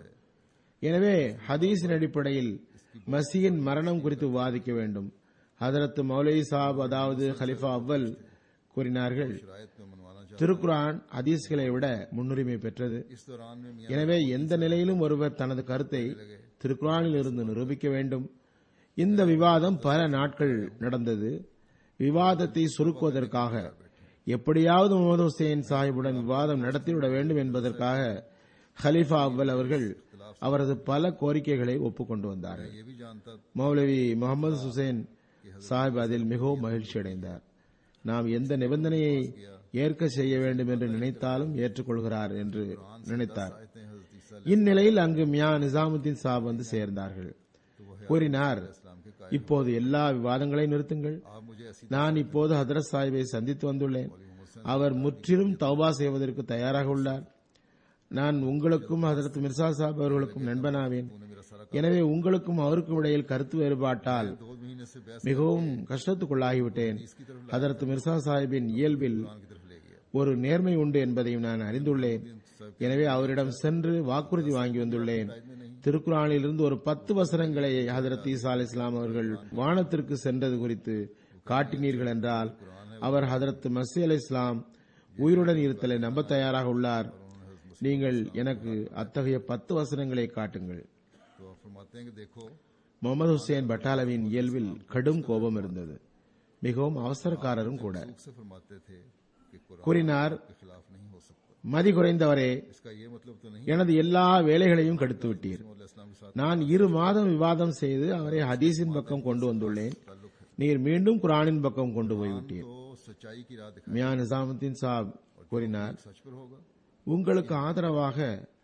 எனவே ஹதீஸின் அடிப்படையில் மசியின் மரணம் குறித்து விவாதிக்க வேண்டும் ஹதரத் மௌலை சாப் அதாவது ஹலிஃபா அவ்வல் கூறினார்கள் शरायत में मनवाना चाहता திருக்குரான் ஹதீஸ்களை விட முன்னுரிமை பெற்றது इस दौरान में मियाँ எனவே எந்த நிலையிலும் ஒருவர் தனது கருத்தை திருக்குரானில் இருந்து நிரூபிக்க வேண்டும் இந்த விவாதம் பல நாட்கள் நடந்தது விவாதத்தை சுருக்குவதற்காக எப்படியாவது முகமது ஹுசேன் சாஹிபுடன் விவாதம் நடத்திவிட வேண்டும் என்பதற்காக ஹலீஃபா அவ்வல் அவர்கள் அவரது பல கோரிக்கைகளை ஒப்புக்கொண்டு வந்தார்கள் ये भी जानता மௌலவி முகமது ஹுசேன் சாஹிப் அதில் மிகவும் மகிழ்ச்சி அடைந்தார் நாம் எந்த நிபந்தனையை ஏற்க செய்ய வேண்டும் என்று நினைத்தாலும் ஏற்றுக்கொள்கிறார் என்று நினைத்தார் आयते हजरत ईसा இந்நிலையில் அங்கு மியா நிசாமுத்தீன் சாப் வந்து சேர்ந்தார்கள் கூறினார் इस्लाम के कायम இப்போது எல்லா விவாதங்களையும் நிறுத்துங்கள் आप मुझे ऐसी நான் இப்போது ஹதரத் சாஹிபை சந்தித்து வந்துள்ளேன் அவர் முற்றிலும் தௌபா செய்வதற்கு தயாராக உள்ளார் நான் உங்களுக்கும் ஹதரத் மிர்சா சாப் அவர்களுக்கும் நண்பனாவேன் तूने मेरा सारा எனவே உங்களுக்கும் அவருக்கும் இடையில் கருத்து வேறுபாட்டால் दो महीने से बहस மிகவும் கஷ்டத்துக்குள்ளாகிவிட்டேன் ஹதரத் மிர்சா சாஹிபின் இயல்பில் की तरफ ले गया ஒரு நேர்மை உண்டு என்பதையும் நான் அறிந்துள்ளேன் எனவே அவரிடம் சென்று வாக்குறுதி வாங்கி வந்துள்ளேன் திருக்குறானிலிருந்து ஒரு பத்து வசனங்களை ஹதரத் ஈசா அலி இஸ்லாம் அவர்கள் வானத்திற்கு சென்றது குறித்து காட்டினீர்கள் என்றால் அவர் ஹதரத் மசி அலி இஸ்லாம் உயிருடன் இருத்தலை நம்ப தயாராக உள்ளார் நீங்கள் எனக்கு அத்தகைய பத்து வசனங்களை காட்டுங்கள் तो आप फरमाते हैं कि देखो முகமது ஹுசேன் பட்டாலவின் இயல்பில் கடும் கோபம் இருந்தது மிகவும் அவசரக்காரரும் கூட दुख से फरमाते थे कि कुरान கூறினார் के खिलाफ नहीं हो सकता மதி குறைந்தவரே इसका ये मतलब तो नहीं எனது எல்லா வேலைகளையும் கெடுத்து விட்டீர் मौला इस्लाम के साथ நான் இரு மாதம் விவாதம் செய்து அவரை ஹதீஸின் பக்கம் கொண்டு வந்துள்ளேன் நீர் மீண்டும் குரானின் பக்கம் கொண்டு போய்விட்டீர் तो सच्चाई की राह दिखाई மியா நிசாமுத்தீன் சாப் கூறினார் सच पर होगा உங்களுக்கு ஆதரவாக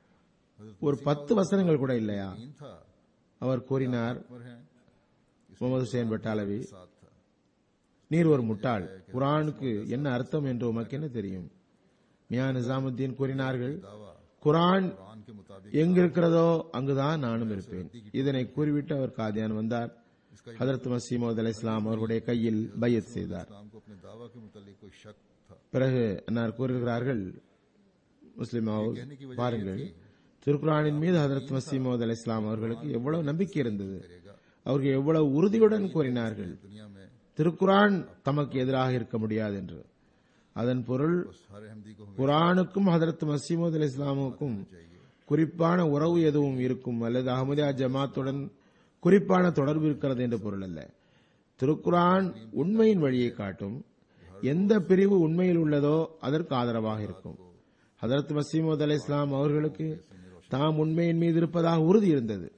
ஒரு பத்து வசனங்கள் கூட இல்லையா तीन था அவர் கூறினார் पर हैं முகமது ஹுசேன் பட்டாலவி साथ था நீர் ஒரு முட்டாள் குரானுக்கு என்ன அர்த்தம் என்று உமக்கு என்ன தெரியும் மியா நிசாமுத்தீன் கூறினார்கள் दावा குரான் कुरान के मुताबिक எங்கிருக்கிறதோ அங்குதான் நானும் இருப்பேன் இதனை கூறிவிட்டு அவர் காதியான் வந்தார் ஹதரத் மசீமது அலி இஸ்லாம் அவர்களுடைய கையில் பையத் செய்தார் इस्लाम को अपने दावा के मुतालिक कोई शक था பிறகு அன்னார் கூறுகிறார்கள் முஸ்லிம் பாருங்கள் திருக்குரானின் மீது ஹதரத் மசீமது அலி இஸ்லாம் அவர்களுக்கு எவ்வளவு நம்பிக்கை இருந்தது அவர்கள் எவ்வளவு உறுதியுடன் கூறினார்கள் दुनिया में திருக்குரான் தமக்கு எதிராக இருக்க முடியாது என்று அதன் பொருள் हर अहमदी को हमें குரானுக்கும் ஹதரத் மசீமது அலி இஸ்லாமுக்கும் குறிப்பான உறவு எதுவும் இருக்கும் அல்லது அகமதியா ஜமாத்துடன் குறிப்பான தொடர்பு இருக்கிறது என்று பொருள் அல்ல திருக்குரான் உண்மையின் வழியை காட்டும் எந்த பிரிவு உண்மையில் உள்ளதோ அதற்கு ஆதரவாக இருக்கும் ஹதரத் மசீமது அலி இஸ்லாம் அவர்களுக்கு தாம் உண்மையின் மீது இருப்பதாக உறுதி இருந்தது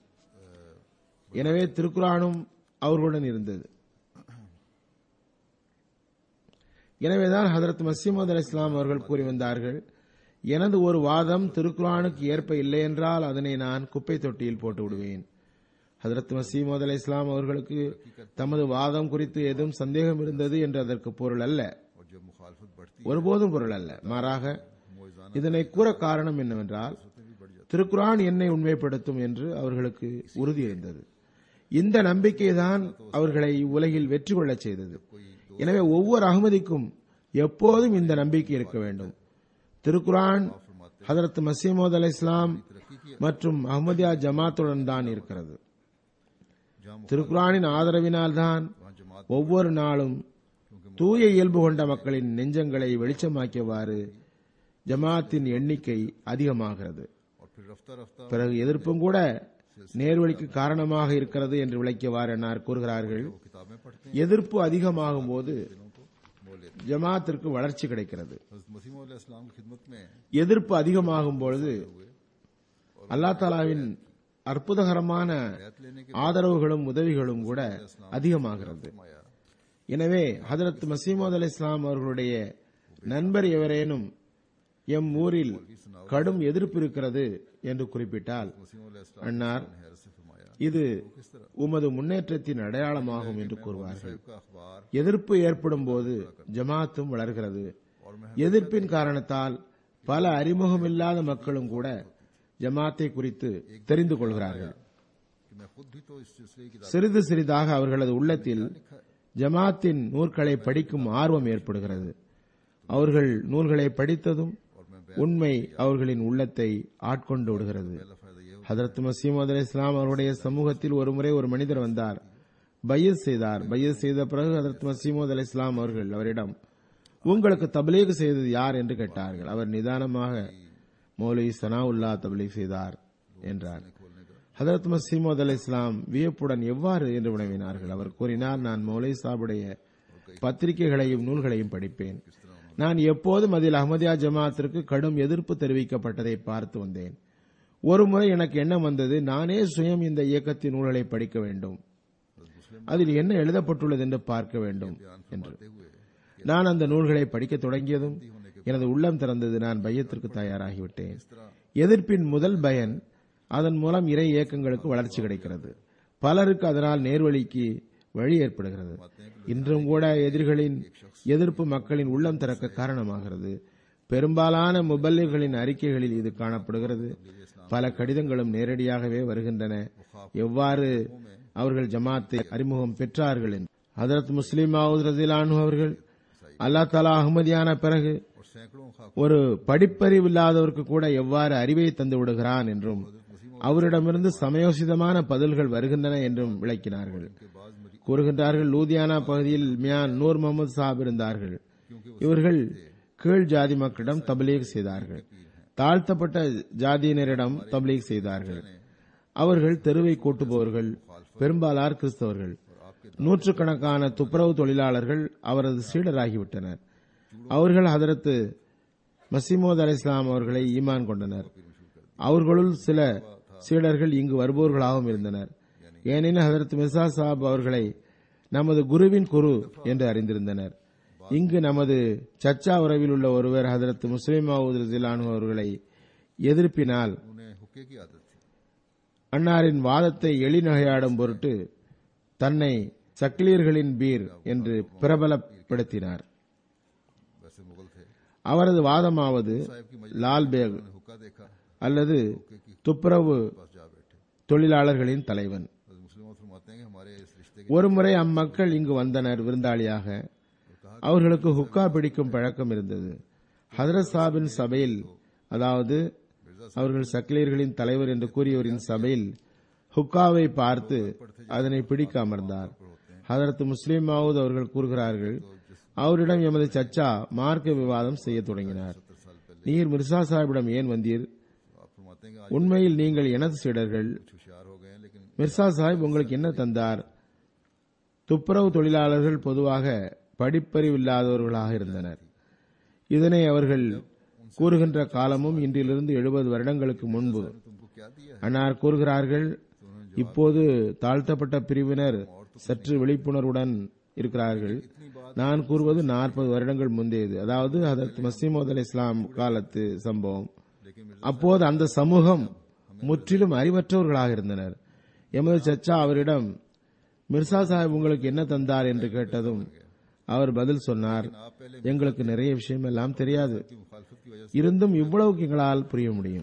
எனவே திருக்குரானும் அவர்களுடன் இருந்தது எனவேதான் ஹதரத் மசீமது அலி இஸ்லாம் அவர்கள் கூறி வந்தார்கள் எனது ஒரு வாதம் திருக்குரானுக்கு ஏற்ப இல்லை என்றால் அதனை நான் குப்பை தொட்டியில் போட்டு விடுவேன் ஹதரத் மசீமது அலி இஸ்லாம் அவர்களுக்கு தமது வாதம் குறித்து ஏதும் சந்தேகம் இருந்தது என்று அதற்கு பொருள் அல்ல और जब मुखालफत बढ़ती ஒருபோதும் பொருள் அல்ல மாறாக मोजाना இதனை கூற காரணம் என்னவென்றால் திருக்குரான் என்னை உண்மைப்படுத்தும் என்று அவர்களுக்கு உறுதி இருந்தது இந்த நம்பிக்கைதான் அவர்களை உலகில் வெற்றி கொள்ளச் செய்தது எனவே ஒவ்வொரு அகமதிக்கும் எப்போதும் இந்த நம்பிக்கை இருக்க வேண்டும் திருக்குரான் ஹதரத் மசீமோத் அலை இஸ்லாம் மற்றும் அஹ்மதியா ஜமாத்துடன் தான் இருக்கிறது जहाँ திருக்குரானின் ஆதரவினால் தான் वहाँ जमात ஒவ்வொரு நாளும் தூய இயல்பு கொண்ட மக்களின் நெஞ்சங்களை வெளிச்சமாக்கியவாறு ஜமாத்தின் எண்ணிக்கை அதிகமாகிறது और फिर रफ्ता रफ्ता பிறகு எதிர்ப்பும் கூட நேர்வழிக்கு காரணமாக இருக்கிறது என்று விளக்கியவாறு என்னார் கூறுகிறார்கள் वो किताबें पढ़ते எதிர்ப்பு அதிகமாகும் போது हैं दिलों को मोह लेते हैं ஜமாத்திற்கு வளர்ச்சி கிடைக்கிறது हज़रत मसीह मौला इस्लाम की खिदमत में எதிர்ப்பு அதிகமாகும் பொழுது அல்லா தாலாவின் அற்புதகரமான बैत लेने के ஆதரவுகளும் உதவிகளும் கூட அதிகமாகிறது माया எனவே ஹதரத் மசீமது அலி இஸ்லாம் அவர்களுடைய நண்பர் எவரேனும் எம் ஊரில் கடும் எதிர்ப்பு இருக்கிறது என்று குறிப்பிட்டால் वसीम அன்னார் हैरत से फरमाया இது உமது முன்னேற்றத்தின் அடையாளமாகும் என்று கூறுவார்கள் का अखबार எதிர்ப்பு ஏற்படும் போது ஜமாத்தும் வளர்கிறது और मैं எதிர்ப்பின் காரணத்தால் பல அறிமுகமில்லாத மக்களும் கூட ஜமாத்தை குறித்து தெரிந்து கொள்கிறார்கள் कि मैं खुद भी तो इस सिलसिले की சிறிது சிறிதாக அவர்களது உள்ளத்தில் ஜமாத்தின் நூல்களை படிக்கும் ஆர்வம் ஏற்படுகிறது அவர்கள் நூல்களை படித்ததும் और मैं உண்மை அவர்களின் உள்ளத்தை ஆட்கொண்டு விடுகிறது पहला फायदा ये ஹதரத் மசீமது அலி இஸ்லாம் அவருடைய சமூகத்தில் ஒரு முறை ஒரு மனிதர் வந்தார் பையத் செய்தார் பையத் செய்த பிறகு ஹதரத் மசீமது அலி இஸ்லாம் அவர்கள் அவரிடம் உங்களுக்கு தபலீக் செய்தது யார் என்று கேட்டார்கள் அவர் நிதானமாக மௌலவி சனாவுல்லா தபலீக் செய்தார் என்றார் ஹதரத் மசீமது அலி இஸ்லாம் வியப்புடன் எவ்வாறு என்று வினவினார்கள் அவர் கூறினார் நான் மௌலை சாபுடைய பத்திரிகைகளையும் நூல்களையும் படிப்பேன் நான் எப்போதும் அதில் அஹமதியா ஜமாத்திற்கு கடும் எதிர்ப்பு தெரிவிக்கப்பட்டதை பார்த்து வந்தேன் ஒருமுறை எனக்கு எண்ணம் வந்தது நானே சுயம் இந்த இயக்கத்தின் நூல்களை படிக்க வேண்டும் அதில் என்ன எழுதப்பட்டுள்ளது என்று பார்க்க வேண்டும் என்று நான் அந்த நூல்களை படிக்க தொடங்கியதும் எனது உள்ளம் திறந்தது நான் பையத்திற்கு தயாராகிவிட்டேன் எதிர்ப்பின் முதல் பயன் அதன் மூலம் இறை இயக்கங்களுக்கு வளர்ச்சி கிடைக்கிறது பலருக்கு அதனால் நேர்வழிக்கு வழி ஏற்படுகிறது இன்றும் கூட எதிரிகளின் எதிர்ப்பு மக்களின் உள்ளம் திறக்க காரணமாகிறது பெரும்பாலான முபல்லிகளின் அறிக்கைகளில் இது காணப்படுகிறது பல கடிதங்களும் நேரடியாகவே வருகின்றன எவ்வாறு அவர்கள் ஜமாத்தை அறிமுகம் பெற்றார்கள் என்று ஹதரத் முஸ்லிம் ரதிலானு அவர்கள் அல்லா தலா அகமதியான பிறகு और सैकड़ों खाक ஒரு படிப்பறிவு இல்லாதவருக்கு கூட எவ்வாறு அறிவை தந்து விடுகிறான் என்றும் அவரிடமிருந்து சமயோசிதமான பதில்கள் வருகின்றன என்றும் விளக்கினார்கள் के बाद मरी கூறுகின்றார்கள் லூதியானா பகுதியில் மியான் நூர் முகமது சாப் இருந்தார்கள் இவர்கள் கீழ் ஜாதி மக்களிடம் தபலீக் செய்தார்கள் தாழ்த்தப்பட்ட ஜாதியினரிடம் தபலீக் செய்தார்கள் அவர்கள் தெருவை கூட்டுபவர்கள் பெரும்பாலார் கிறிஸ்தவர்கள் நூற்றுக்கணக்கான துப்புரவு தொழிலாளர்கள் அவரது சீடராகிவிட்டனர் அவர்கள் ஹதரத்து மசீமோத் அலி இஸ்லாம் அவர்களை ஈமான் கொண்டனர் அவர்களுள் சில சீடர்கள் இங்கு வருபவர்களாகவும் இருந்தனர் ஏனெனில் ஹதரத் மிர்சா சாப் அவர்களை நமது குருவின் குரு என்று அறிந்திருந்தனர் இங்கு நமது சர்ச்சா உறவில் உள்ள ஒருவர் ஹதரத் முஸ்லிம் ரஜிலானு அவர்களை எதிர்ப்பினால் उन्हें हुक्के की आदत थी அன்னாரின் வாதத்தை எளிநகையாடும் பொருட்டு தன்னை சக்கிலியர்களின் பீர் என்று பிரபலப்படுத்தினார் वैसे मुगल थे அவரது வாதமாவது லால் பேக் उन्हें हुक्का देखा அல்லது துப்புரவு बस जा बैठे தொழிலாளர்களின் தலைவன் तो मुस्लिम फरमाते हैं कि हमारे इस रिश्ते के ஒருமுறை அம்மக்கள் இங்கு வந்தனர் விருந்தாளியாக அவர்களுக்கு ஹுக்கா பிடிக்கும் பழக்கம் இருந்தது ஹதரத் சாபின் சபையில் அதாவது அவர்கள் சக்கிலியர்களின் தலைவர் என்று கூறியவரின் சபையில் ஹுக்காவை பார்த்து அதனை பிடிக்க அமர்ந்தார் ஹதரத் முஸ்லிம் மாவூத் அவர்கள் கூறுகிறார்கள் அவரிடம் எமது சச்சா மார்க்க விவாதம் செய்ய தொடங்கினார் நீர் மிர்சா சாஹிபிடம் ஏன் வந்தீர் आप फरमाते हैं कि உண்மையில் நீங்கள் எனது சீடர்கள் आज होशियार हो गए हैं लेकिन மிர்சா சாஹிப் உங்களுக்கு என்ன தந்தார் துப்புரவு தொழிலாளர்கள் பொதுவாக படிப்பறிவில்லாதவர்களாக இருந்தனர் இதனை அவர்கள் கூறுகின்ற காலமும் இன்றிலிருந்து எழுபது வருடங்களுக்கு முன்பு तुमको क्या दिया அன்னார் கூறுகிறார்கள் இப்போது தாழ்த்தப்பட்ட பிரிவினர் சற்று விழிப்புணர்வுடன் இருக்கிறார்கள் நான் கூறுவது நாற்பது வருடங்கள் முந்தையது அதாவது அதற்கு மசீமோத் அலி இஸ்லாம் காலத்து சம்பவம் அப்போது அந்த சமூகம் முற்றிலும் அறிவற்றவர்களாக இருந்தனர் எமது சச்சா அவரிடம் மிர்சா சாஹிப் உங்களுக்கு என்ன தந்தார் என்று கேட்டதும் அவர் பதில் சொன்னார் எங்களுக்கு நிறைய விஷயம் எல்லாம் தெரியாது की मुखालफत की वजह இருந்தும் இவ்வளவுக்கு எங்களால் புரிய முடியும்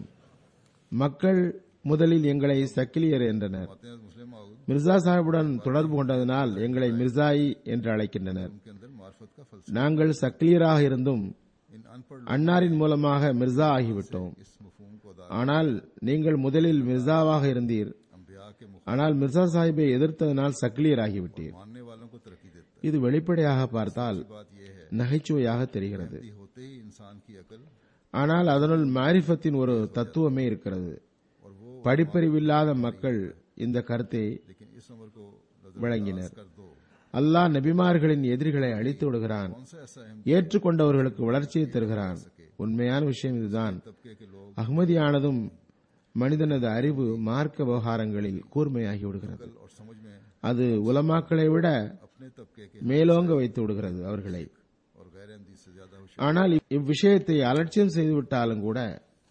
மக்கள் முதலில் எங்களை சக்கிலியர் என்றனர் से मुस्लिम माऊद மிர்சா சாஹிபுடன் தொடர்பு கொண்டதனால் எங்களை மிர்சாயி என்று அழைக்கின்றனர் के अंदर मार्फत का फलसफा நாங்கள் சக்கிலியராக இருந்தும் इन अनपढ़ அன்னாரின் மூலமாக மிர்சா ஆகிவிட்டோம் इस मफहूम को अदा ஆனால் நீங்கள் முதலில் மிர்சாவாக இருந்தீர் अम्बिया के मुख ஆனால் மிர்சா சாஹிப்பை எதிர்த்ததனால் சக்கிலியர் ஆகிவிட்டீர் मानने वालों को तरक्की देता இது வெளிப்படையாக பார்த்தால் है बात यह है நகைச்சுவையாக தெரிகிறது कि होते ही इंसान की अकल ஆனால் அதனுள் மாரிஃபத்தின் ஒரு தத்துவமே இருக்கிறது और वो படிப்பறிவில்லாத மக்கள் இந்த கருத்தை लेकिन इस उम्र को விளங்கினர் कर दो அல்லாஹ் நபிமார்களின் எதிரிகளை அழித்து விடுகிறான் कौन सा ऐसा अहम ஏற்றுக்கொண்டவர்களுக்கு வளர்ச்சியை தருகிறான் உண்மையான விஷயம் இதுதான் तबके के लोग அகமதியானதும் மனிதனது அறிவு மார்க்க விவகாரங்களில் கூர்மையாகி விடுகிறது और समझ में அது உலமாக்களை விட अपने तबके के மேலோங்க வைத்து விடுகிறது அவர்களை और गैर अहमदी से ज्यादा होशियार ஆனால் இவ்- இவ்விஷயத்தை அலட்சியம் செய்துவிட்டாலும் கூட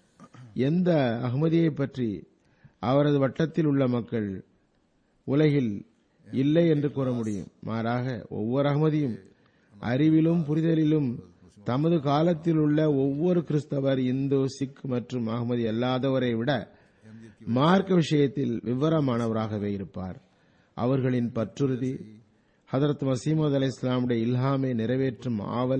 எந்த அகமதியை பற்றி அவரது வட்டத்தில் உள்ள மக்கள் உலகில் இல்லை என்று கூற முடியும் மாறாக ஒவ்வொரு அகமதியும் அறிவிலும் புரிதலிலும் தமது காலத்தில் உள்ள ஒவ்வொரு கிறிஸ்தவர் இந்து சிக் மற்றும் அகமதி அல்லாதவரை விட மார்க்க விஷயத்தில் விவரமானவராகவே இருப்பார் அவர்களின் பற்றுறுதி ஹதரத் மசீமது அலை இஸ்லாமுடைய இல்ஹாமை நிறைவேற்றும் ஆவல்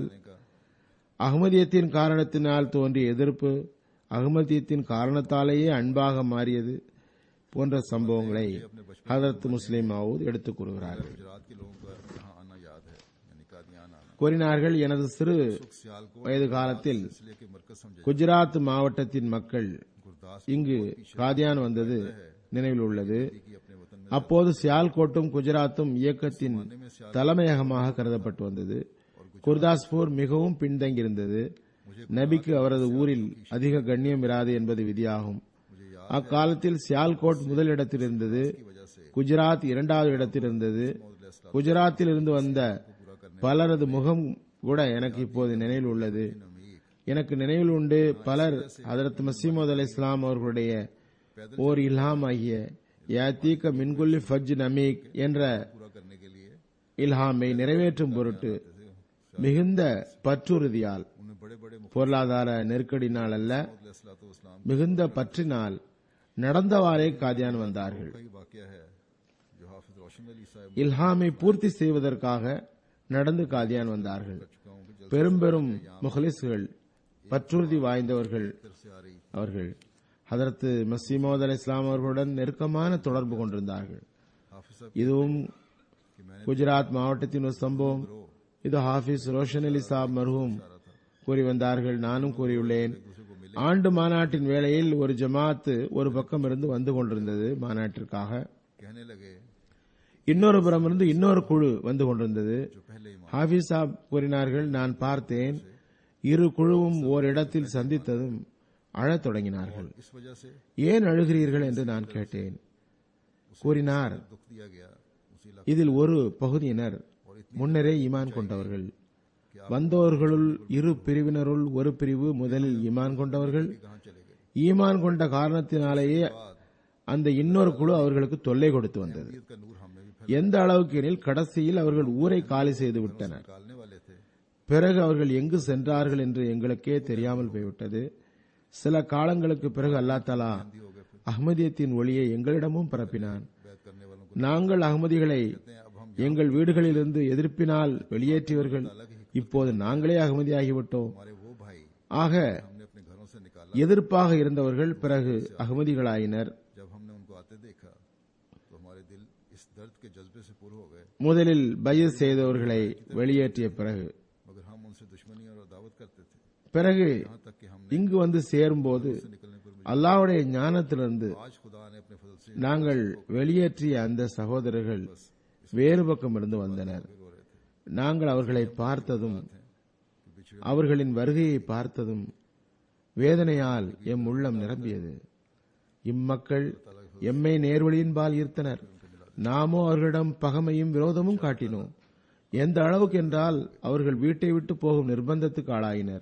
அகமதியத்தின் காரணத்தினால் தோன்றிய எதிர்ப்பு அகமதியத்தின் காரணத்தாலேயே அன்பாக மாறியது போன்ற சம்பவங்களை ஹதரத் முஸ்லிம் மவுத் எடுத்துக் கூறுகிறார்கள் गुजरात के लोगों का यहाँ आना याद है यानी कादियान आना கூறினார்கள் எனது சிறு सियालकोट வயது காலத்தில் सिलसिले के मरकज समझे குஜராத் மாவட்டத்தின் மக்கள் गुरदास இங்கு காதியான் வந்தது நினைவில் உள்ளது की अपने वतन में அப்போது சியால்கோட்டும் குஜராத்தும் இயக்கத்தின் தலைமையகமாக கருதப்பட்டு வந்தது குர்தாஸ்பூர் மிகவும் பின்தங்கியிருந்தது நபிக்கு அவரது ஊரில் அதிக கண்ணியம் இராது என்பது விதியாகும் அக்காலத்தில் சியால்கோட் முதல் இடத்தில் இருந்தது குஜராத் இரண்டாவது இடத்தில் இருந்தது குஜராத்தில் இருந்து வந்த பலரது முகம் கூட எனக்கு இப்போது நினைவில் உள்ளது எனக்கு நினைவில் உண்டு பலர் ஹதரத் மசீமது அலி இஸ்லாம் அவர்களுடைய ஓர் இல்ஹாம் ஆகிய யாத்தீக்க மின்குல்லி ஃபஜ் நமீக் என்ற पूरा करने के लिए இல்ஹாமை நிறைவேற்றும் பொருட்டு மிகுந்த பற்றுறுதியால் उन्हें बड़े बड़े பொருளாதார நெருக்கடினால் அல்ல मुखलाम மிகுந்த பற்றினால் நடந்தவாறே காதியான் வந்தார்கள் का ही वाक्य है जो हाफिज रोशन अली साहब இல்ஹாமை பூர்த்தி செய்வதற்காக நடந்து காதியான் வந்தார்கள் चुका हूँ कि பெரும் பெரும் முஹலிஸ்கள் பற்றுறுதி வாய்ந்தவர்கள் जल्द से आ रही அவர்கள் ஹதரத்து மசீமோத் அலி இஸ்லாம் அவர்களுடன் நெருக்கமான தொடர்பு கொண்டிருந்தார்கள் हाफिज साहब இதுவும் कि मैंने குஜராத் மாவட்டத்தின் ஒரு சம்பவம் இது ஹாஃபிஸ் ரோஷன் அலி சாப் மர்ஹூம் கூறி வந்தார்கள் நானும் கூறியுள்ளேன் ஆண்டு மாநாட்டின் வேளையில் ஒரு ஜமாத்து ஒரு பக்கம் இருந்து வந்து கொண்டிருந்தது மாநாட்டிற்காக कहने लगे இன்னொரு புறம் இருந்து இன்னொரு குழு வந்து கொண்டிருந்தது जो पहले ईमान ஹாஃபிஸ் சாப் கூறினார்கள் நான் பார்த்தேன் இரு குழுவும் ஓரிடத்தில் சந்தித்ததும் அழத் தொடங்கினார்கள் इस वजह से ஏன் அழுகிறீர்கள் என்று நான் கேட்டேன் கூறினார் दुख दिया गया उसी इलाके இதில் ஒரு பகுதியினர் முன்னரே ஈமான் கொண்டவர்கள் வந்தோர்களுள் இரு பிரிவினருள் ஒரு பிரிவு முதலில் ஈமான் கொண்டவர்கள் कहाँ चले गए ஈமான் கொண்ட காரணத்தினாலேயே அந்த இன்னொரு குழு அவர்களுக்கு தொல்லை கொடுத்து வந்தது ईद का नूर हमें भी எந்த அளவுக்கு எனில் கடைசியில் அவர்கள் ஊரை காலி செய்து விட்டனர் निकालने वाले थे பிறகு அவர்கள் எங்கு சென்றார்கள் என்று எங்களுக்கே தெரியாமல் போய்விட்டது சில காலங்களுக்கு பிறகு அல்லா தலா அஹ்மதியத்தின் ஒளியை எங்களிடமும் பரப்பினான் बैत करने वालों को நாங்கள் அகமதிகளை अब हम எங்கள் வீடுகளிலிருந்து எதிர்ப்பினால் வெளியேற்றியவர்கள் இப்போது நாங்களே அகமதியாகிவிட்டோம் हमारे वो भाई ஆக हमने अपने घरों से निकाला எதிர்ப்பாக இருந்தவர்கள் பிறகு அகமதிகளாயினர் जब हमने उनको आते देखा तो हमारे दिल इस दर्द के जज्बे से पुर हो गए முதலில் பைய செய்தவர்களை வெளியேற்றிய பிறகு मगर हम उनसे दुश्मनी और दावत करते थे பிறகு यहाँ तक कि हमने இங்கு வந்து சேரும்போது निकलने पर அல்லாஹ்வுடைய ஞானத்திலிருந்து आज खुदा ने अपने फजल से நாங்கள் வெளியேற்றிய அந்த சகோதரர்கள் வேறு பக்கம் இருந்து வந்தனர் रो रहे थे நாங்கள் அவர்களை பார்த்ததும் कि बिछड़े அவர்களின் வருகையை பார்த்ததும் வேதனையால் எம் உள்ளம் நிரம்பியது இம்மக்கள் எம்மை நேர்வழியின்பால் ஈர்த்தனர் நாமோ அவர்களிடம் பகமையும் விரோதமும் காட்டினோம் எந்த அளவுக்கு என்றால் அவர்கள் வீட்டை விட்டு போகும் நிர்பந்தத்துக்கு ஆளாயினர்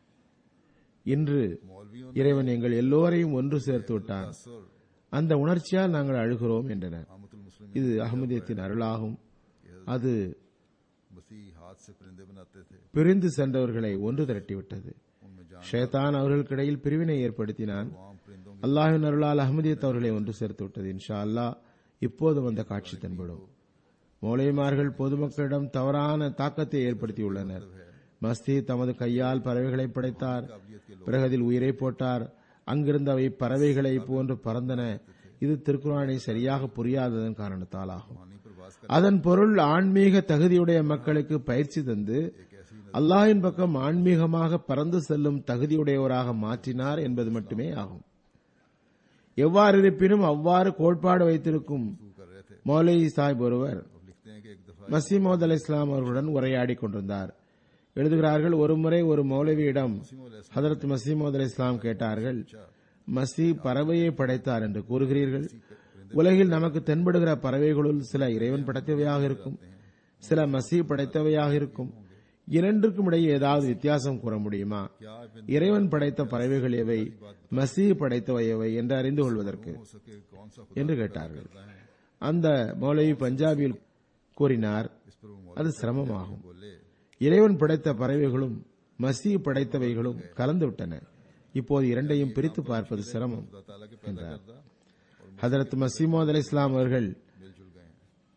இன்று मौलवियों இறைவன் எங்கள் எல்லோரையும் ஒன்று சேர்த்து விட்டான் असर அந்த உணர்ச்சியால் நாங்கள் அழுகிறோம் என்றனர் आमतुल मुस्लिम இது அகமதியத்தின் அருளாகும் அது मसीह हाथ से परिंदे बनाते थे பிரிந்து சென்றவர்களை ஒன்று திரட்டிவிட்டது उनमें जान ஷேத்தான் அவர்களுக்கிடையில் பிரிவினை ஏற்படுத்தினான் तमाम परिंदों அல்லாஹின் அருளால் அஹமதியத் அவர்களை ஒன்று சேர்த்து விட்டது இன்ஷா அல்லாஹ் இப்போதும் அந்த காட்சி தென்படும் மௌலைமார்கள் பொதுமக்களிடம் தவறான தாக்கத்தை ஏற்படுத்தியுள்ளனர் மஸ்தி தமது கையால் பறவைகளை படைத்தார் பிறகு அதில் உயிரை போட்டார் அங்கிருந்து அவை பறவைகளை போன்று பறந்தன இது திருக்குறானை சரியாக புரியாததன் காரணத்தால் ஆகும் पानी पर वास कर அதன் பொருள் ஆன்மீக தகுதியுடைய மக்களுக்கு பயிற்சி தந்து அல்லாஹ்வின் பக்கம் ஆன்மீகமாக பறந்து செல்லும் தகுதியுடையவராக மாற்றினார் என்பது மட்டுமே ஆகும் எவ்வாறு இருப்பினும் அவ்வாறு கோட்பாடு வைத்திருக்கும் कर रहे थे மௌலை சாஹிப் ஒருவர் अब लिखते हैं कि एक दफा மசீமோத் அலி இஸ்லாம் அவர்களுடன் உரையாடி கொண்டிருந்தார் எழுதுகிறார்கள் ஒருமுறை ஒரு மௌலவியிடம் ஹதரத் மசீமோத் அலி இஸ்லாம் கேட்டார்கள் மசி பறவையை படைத்தார் என்று கூறுகிறீர்கள் உலகில் நமக்கு தென்படுகிற பறவைகளுள் சில இறைவன் படைத்தவையாக இருக்கும் சில மசி படைத்தவையாக இருக்கும் இரண்டிற்கும் இடையே ஏதாவது வித்தியாசம் கூற முடியுமா क्या इब्न இறைவன் படைத்த பறவைகள் எவை மசீஹ் படைத்தவை எவை என்று அறிந்து கொள்வதற்கு हो सके कौन सा खुदा என்று கேட்டார்கள் करता है அந்த மௌலவி பஞ்சாபியில் கூறினார் इस पर वो அது சிரமமாகும் बोले இறைவன் படைத்த பறவைகளும் மசீஹ் படைத்தவைகளும் கலந்துவிட்டன இப்போது இரண்டையும் பிரித்து பார்ப்பது சிரமம் खुदा ताला के पैदा करदा और ஹதரத் மசீமோத் அலி இஸ்லாம் அவர்கள் मिलजुल गए हैं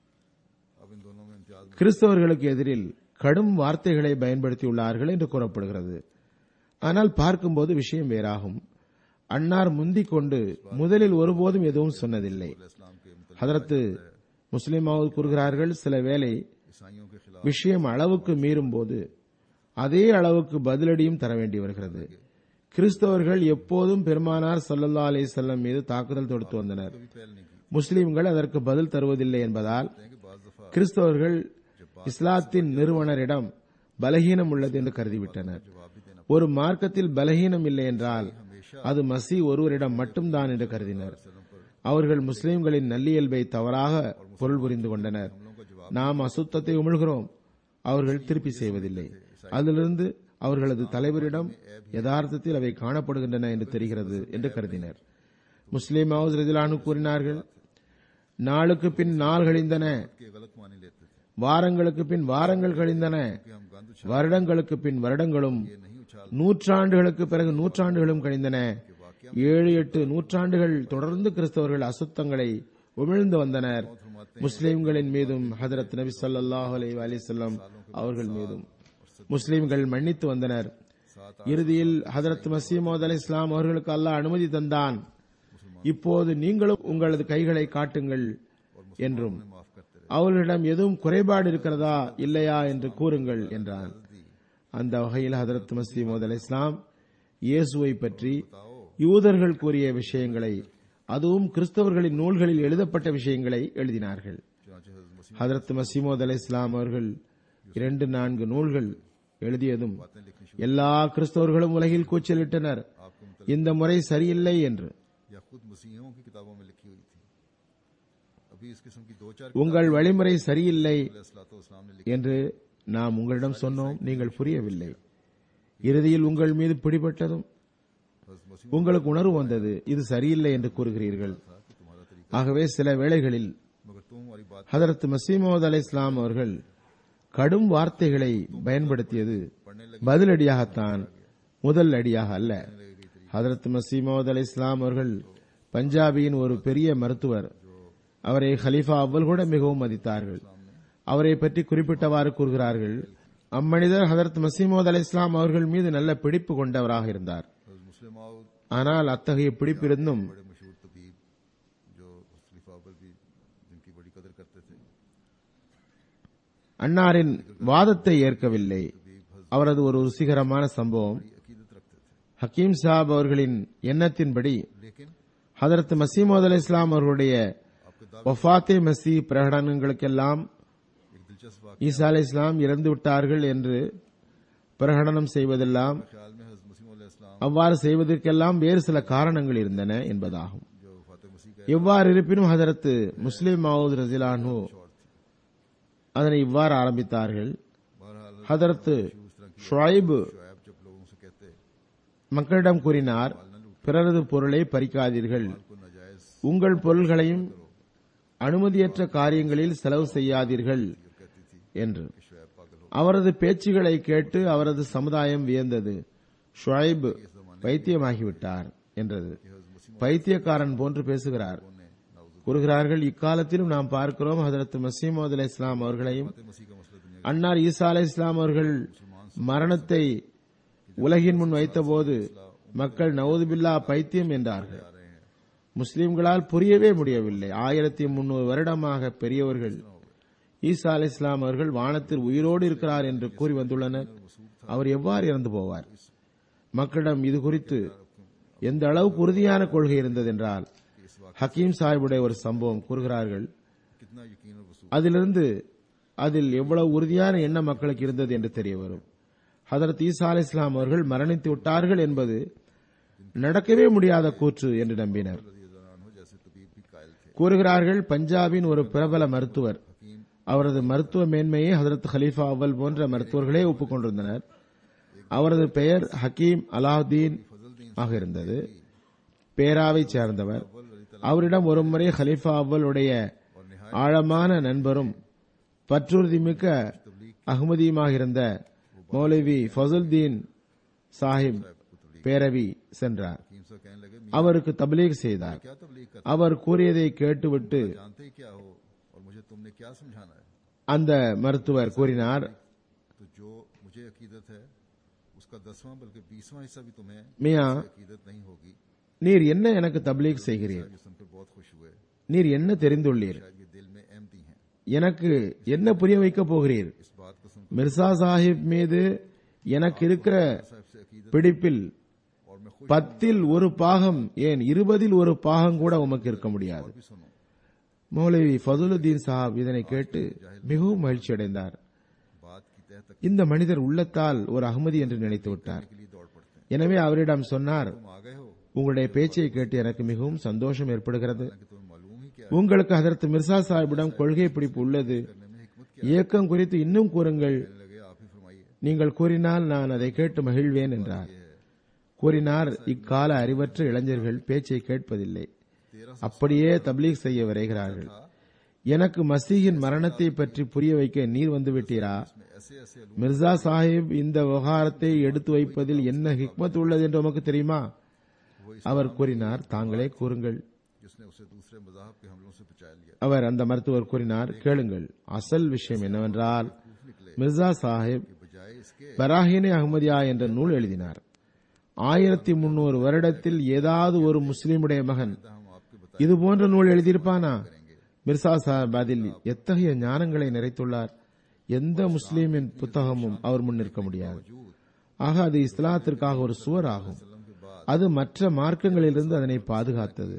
अब इन दोनों में इम्तियाज கிறிஸ்தவர்களுக்கு எதிரில் கடும் வார்த்தைகளை பயன்படுத்தியுள்ளார்கள் என்று கூறப்படுகிறது ஆனால் பார்க்கும்போது விஷயம் வேறாகும் அன்னார் முந்திக் கொண்டு முதலில் ஒருபோதும் எதுவும் சொன்னதில்லை इस्लाम के मुतल ஹதரத்து முஸ்லிமாவது கூறுகிறார்கள் சில வேளை ईसाइयों के खिलाफ விஷயம் அளவுக்கு மீறும் போது அதே அளவுக்கு பதிலடியும் தர வேண்டி வருகிறது கிறிஸ்தவர்கள் எப்போதும் பெருமானார் சல்லல்லா அலி செல்லம் மீது தாக்குதல் தொடுத்து வந்தனர் कभी पहल नहीं की முஸ்லிம்கள் அதற்கு பதில் தருவதில்லை என்பதால் हैं कि बाज दफा கிறிஸ்தவர்கள் இஸ்லாத்தின் நிறுவனரிடம் பலகீனம் உள்ளது என்று கருதிவிட்டனர் जवाब भी देना ஒரு மார்க்கத்தில் பலகீனம் இல்லை என்றால் அது மசி ஒருவரிடம் மட்டும்தான் என்று கருதினர் அவர்கள் முஸ்லிம்களின் நல்லியல்பை தவறாக பொருள் புரிந்து கொண்டனர் நாம் அசுத்தத்தை உமிழ்கிறோம் அவர்கள் திருப்பி செய்வதில்லை அதிலிருந்து அவர்களது தலைவரிடம் யதார்த்தத்தில் அவை காணப்படுகின்றன என்று தெரிகிறது என்று கருதினர் முஸ்லிம் ஹவுஸ் ரதிலானு கூறினார்கள் நாளுக்கு பின் நாள் கழிந்தன के गलत मानी लेते थे வாரங்களுக்கு பின் வாரங்கள் கழிந்தன कि हम गंद வருடங்களுக்கு பின் வருடங்களும் नहीं उछाल நூற்றாண்டுகளுக்கு பிறகு நூற்றாண்டுகளும் கழிந்தன ஏழு எட்டு நூற்றாண்டுகள் தொடர்ந்து கிறிஸ்தவர்கள் அசுத்தங்களை உமிழ்ந்து வந்தனர் முஸ்லிம்களின் மீதும் ஹதரத் நபி ஸல்லல்லாஹு அலைஹி வஸல்லம் அவர்கள் மீதும் முஸ்லிம்கள் மன்னித்து வந்தனர் இறுதியில் ஹதரத் மசீமோத் அலி இஸ்லாம் அவர்களுக்கு அல்லாஹ் அனுமதி தந்தான் இப்போது நீங்களும் உங்களது கைகளை காட்டுங்கள் என்றும் माफ करते रहे அவர்களிடம் எதுவும் குறைபாடு இருக்கிறதா இல்லையா என்று கூறுங்கள் என்றான் அந்த வகையில் ஹதரத் மசீமோத் அலி இஸ்லாம் இயேசுவை பற்றி யூதர்கள் கூறிய விஷயங்களை அதுவும் கிறிஸ்தவர்களின் நூல்களில் எழுதப்பட்ட விஷயங்களை எழுதினார்கள் चुनाचे हजरत मसीह ஹதரத் மசீமோத் அலி இஸ்லாம் அவர்கள் இரண்டு நான்கு நூல்கள் எழுதியதும் எல்லா கிறிஸ்தவர்களும் உலகில் கூச்சலிட்டனர் இந்த முறை சரியில்லை என்று या खुद मसीहों की किताबों में लिखी हुई थी अभी इस किस्म की दो चार உங்கள் வழிமுறை சரியில்லை इस्लाम ने लिखी என்று நாம் உங்களிடம் சொன்னோம் நீங்கள் புரியவில்லை இறுதியில் உங்கள் மீது பிடிபட்டதும் हजरत मसीह உங்களுக்கு உணர்வு வந்தது இது சரியில்லை என்று கூறுகிறீர்கள் था कि तुम्हारा तरीका ஆகவே சில வேளைகளில் मगर तुम हमारी बात ஹதரத் மசீமோத் அலை இஸ்லாம் அவர்கள் கடும் வார்த்தைகளை பயன்படுத்தியது பதிலடியாகத்தான் முதல் அடியாக அல்ல ஹதரத் மசீமோத் அலை இஸ்லாம் அவர்கள் பஞ்சாபியின் ஒரு பெரிய மருத்துவர் அவரை ஹலீஃபா அவ்வல் கூட மிகவும் மதித்தார்கள் அவரை பற்றி குறிப்பிட்டவாறு கூறுகிறார்கள் அம்மனிதர் ஹதரத் மசீமோத் அலை இஸ்லாம் அவர்கள் மீது நல்ல பிடிப்பு கொண்டவராக இருந்தார் हजरत मुस्लिम आओ ஆனால் அத்தகைய பிடிப்பிருந்தும் बड़े मशहूर तबीब जो खलीफा अव्वल भी जिनकी बड़ी कदर करते थे அன்னாரின் வாதத்தை ஏற்கவில்லை அவரது ஒரு ருசிகரமான சம்பவம் अकीदत रखते थे ஹக்கீம் சாப் அவர்களின் எண்ணத்தின்படி लेकिन ஹதரத் மசீமோத் அலி இஸ்லாம் அவர்களுடைய आपके दावे வஃபாத்தே மசி பிரகடனங்களுக்கெல்லாம் एक दिलचस्प वाक़ ஈசா அலி இஸ்லாம் இறந்து விட்டார்கள் என்று பிரகடனம் செய்வதெல்லாம் ख्याल में हजरत मसीह इस्लाम அவ்வாறு செய்வதற்கெல்லாம் வேறு சில காரணங்கள் இருந்தன என்பதாகும் जो फाते मसीह का எவ்வாறு இருப்பினும் ஹதரத் முஸ்லிம் மவுத் ரசிலானு அதனை இவ்வாறு ஆரம்பித்தார்கள் बहरहाल ஹதரத் ஷுவைப் शोएब जब लोगों से कहते மக்களிடம் கூறினார் பிறரது பொருளை பறிக்காதீர்கள் को नाजायज உங்கள் பொருள்களையும் அனுமதியற்ற காரியங்களில் செலவு செய்யாதீர்கள் कहती थी என்று शोएब पागल हो அவரது பேச்சுகளை கேட்டு அவரது சமுதாயம் வியந்தது ஷுவைப் பைத்தியமாகிவிட்டார் என்றது பைத்தியக்காரன் போன்று பேசுகிறார் ने नाउज கூறுகிறார்கள் இக்காலத்திலும் நாம் பார்க்கிறோம் ஹதரத் மசீமது அலை இஸ்லாம் அவர்களையும் मसीह का मसला दुनिया அன்னார் ஈசா அலை இஸ்லாம் அவர்கள் மரணத்தை உலகின் முன் வைத்தபோது மக்கள் நவதுபில்லா பைத்தியம் என்றார்கள் முஸ்லிம்களால் புரியவே முடியவில்லை ஆயிரத்தி முன்னூறு வருடமாக பெரியவர்கள் ஈசா அலை இஸ்லாம் அவர்கள் வானத்தில் உயிரோடு இருக்கிறார் என்று கூறி வந்துள்ளனர் அவர் எவ்வாறு இறந்து போவார் மக்களிடம் இது குறித்து எந்த அளவுக்கு உறுதியான கொள்கை இருந்தது என்றால் ஹக்கீம் சாஹிபுடைய ஒரு சம்பவம் கூறுகிறார்கள் कितना यकीन और वसूल அதிலிருந்து அதில் எவ்வளவு உறுதியான எண்ணம் மக்களுக்கு இருந்தது என்று தெரிய வரும் ஹதரத் ஈசா அலி இஸ்லாம் அவர்கள் மரணித்து விட்டார்கள் என்பது நடக்கவே முடியாத கூற்று என்று நம்பினர் रजी अल्लाह अन्हु जैसे तबीब भी कायल थे கூறுகிறார்கள் பஞ்சாபின் ஒரு பிரபல மருத்துவர் அவரது மருத்துவ மேன்மையை ஹதரத் ஹலீஃபா அவ்வல் போன்ற மருத்துவர்களே ஒப்புக்கொண்டிருந்தனர் அவரது பெயர் ஹக்கீம் அலாவுதீன் ஆக இருந்தது பேராவைச் சேர்ந்தவர் அவரிடம் ஒருமுறை ஹலீஃபா அவ்வளுடைய ஆழமான நண்பரும் பற்றுறுதிமிக்க அகமதியுமாக இருந்த மௌலவி ஃபசுல்தீன் சாஹிப் பேரவி சென்றார் हकीम साहब कहने लगे அவருக்கு தப்லீக் செய்தார் क्या तबलीग कर அவர் கூறியதை கேட்டுவிட்டு जानते ही क्या हो और मुझे तुमने क्या समझाना है அந்த மருத்துவர் கூறினார் तो जो मुझे अकीदत है उसका दसवां बल्कि बीसवां हिस्सा भी तुम्हें மியா अकीदत नहीं होगी நீர் என்ன எனக்கு தப்லீக் செய்கிறீர் ये सुनकर बहुत खुश हुए நீர் என்ன தெரிந்துள்ளீர் शायद ये दिल में अहमदी हैं எனக்கு என்ன புரிய வைக்கப் போகிறீர் इस बात को सुनकर மிர்சா சாஹிப் மீது எனக்கு இருக்கிற साहब से अकीदत பிடிப்பில் और मैं खुश பத்தில் ஒரு பாகம் ஏன் இருபதில் ஒரு பாகம் கூட உமக்கு இருக்க முடியாது भी सुनो மௌலவி ஃபதுலுதீன் சாஹிப் இதனை கேட்டு மிகவும் மகிழ்ச்சி அடைந்தார் बात की तह तक இந்த மனிதர் உள்ளத்தால் ஒரு அகமதி என்று நினைத்து விட்டார் के लिए दौड़ पड़ते हैं எனவே அவரிடம் சொன்னார் तुम आ गए हो உங்களுடைய பேச்சை கேட்டு எனக்கு மிகவும் சந்தோஷம் ஏற்படுகிறது कि तुम्हें मालूम ही क्या உங்களுக்கு ஹதரத் மிர்சா சாஹிபிடம் கொள்கை பிடிப்பு உள்ளது करने में हिकमत இயக்கம் குறித்து இன்னும் கூறுங்கள் कहने लगे आप ही फरमाइए நீங்கள் கூறினால் நான் அதை கேட்டு மகிழ்வேன் என்றார் கூறினார் இக்கால அறிவற்ற இளைஞர்கள் பேச்சை கேட்பதில்லை அப்படியே தப்லீக் செய்ய விரைகிறார்கள் எனக்கு மசீகின் மரணத்தை பற்றி புரிய வைக்க நீர் வந்து விட்டீரா ऐसे ऐसे अलू மிர்சா சாஹிப் இந்த விவகாரத்தை எடுத்து வைப்பதில் என்ன ஹிக்மத் உள்ளது என்று உமக்கு தெரியுமா அவர் கூறினார் தாங்களே கூறுங்கள் जिसने उसे दूसरे मजाहब के हमलों से बचा लिया அவர் அந்த மருத்துவர் கூறினார் கேளுங்கள் அசல் விஷயம் என்னவென்றால் மிர்சா சாஹிப் बजाय इसके பராஹினே அஹ்மதியா என்ற நூல் எழுதினார் ஆயிரத்தி முன்னூறு வருடத்தில் ஏதாவது ஒரு முஸ்லிமுடைய மகன் हम आपके बता இது போன்ற நூல் எழுதியிருப்பானா மிர்சா சாஹிப் அதில் எத்தகைய ஞானங்களை நிறைத்துள்ளார் எந்த முஸ்லீமின் புத்தகமும் அவர் முன் நிற்க முடியாது ஆக அது இஸ்லாத்திற்காக ஒரு சுவர் ஆகும் அது மற்ற மார்க்கங்களிலிருந்து அதனை பாதுகாத்தது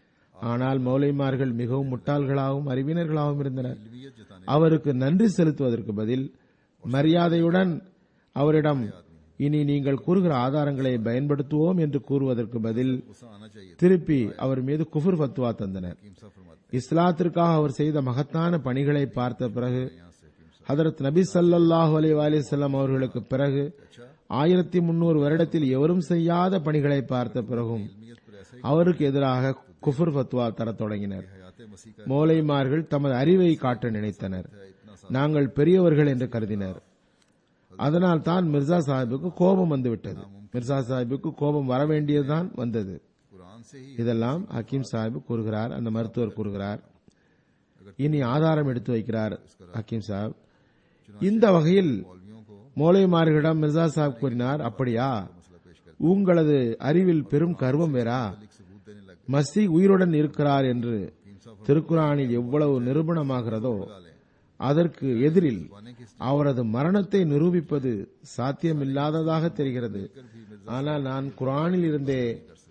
ஆனால் மௌலைமார்கள் மிகவும் முட்டாள்களாகவும் அறிவினர்களாகவும் இருந்தனர் इल्मियत जताने அவருக்கு நன்றி செலுத்துவதற்கு பதில் மரியாதையுடன் அவரிடம் இனி நீங்கள் கூறுகிற ஆதாரங்களை பயன்படுத்துவோம் என்று கூறுவதற்கு பதில் गुस्सा आना चाहिए திருப்பி அவர் மீது குஃபுர் ஃபத்வா தந்தனர் हकीम साहब फरमाते இஸ்லாத்திற்காக அவர் செய்த மகத்தான பணிகளை பார்த்த பிறகு ஹதரத் நபி ஸல்லல்லாஹு அலைஹி வஸல்லம் அவர்களுக்கு பிறகு ஆயிரத்தி முன்னூறு வருடத்தில் எவரும் செய்யாத பணிகளை பார்த்த பிறகும் इल्मियत पर ऐसा ही அவருக்கு எதிராக குஃபுர் ஃபத்வா தரத் தொடங்கினர் हयात मसीह का மௌலைமார்கள் தமது அறிவை காட்ட நினைத்தனர் நாங்கள் பெரியவர்கள் என்று கருதினர் அதனால் தான் மிர்சா சாஹிபுக்கு கோபம் வந்துவிட்டது மிர்சா சாஹிபுக்கு கோபம் வர வேண்டியதுதான் வந்தது कुरान से ही இதெல்லாம் ஹக்கீம் சாஹிப் கூறுகிறார் அந்த மருத்துவர் கூறுகிறார் இனி ஆதாரம் எடுத்து வைக்கிறார் ஹக்கீம் சாஹிப் இந்த வகையில் मौलवियों को மௌலைமார்களிடம் மிர்சா சாஹிப் கூறினார் அப்படியா உங்களது அறிவில் பெரும் கர்வம் வேறா सबूत देने लग மசி உயிருடன் இருக்கிறார் என்று திருக்குறானில் எவ்வளவு நிரூபணமாகிறதோ அதற்கு எதிரில் அவரது மரணத்தை நிரூபிப்பது சாத்தியமில்லாததாக தெரிகிறது ஆனால் நான் குரானில் இருந்தே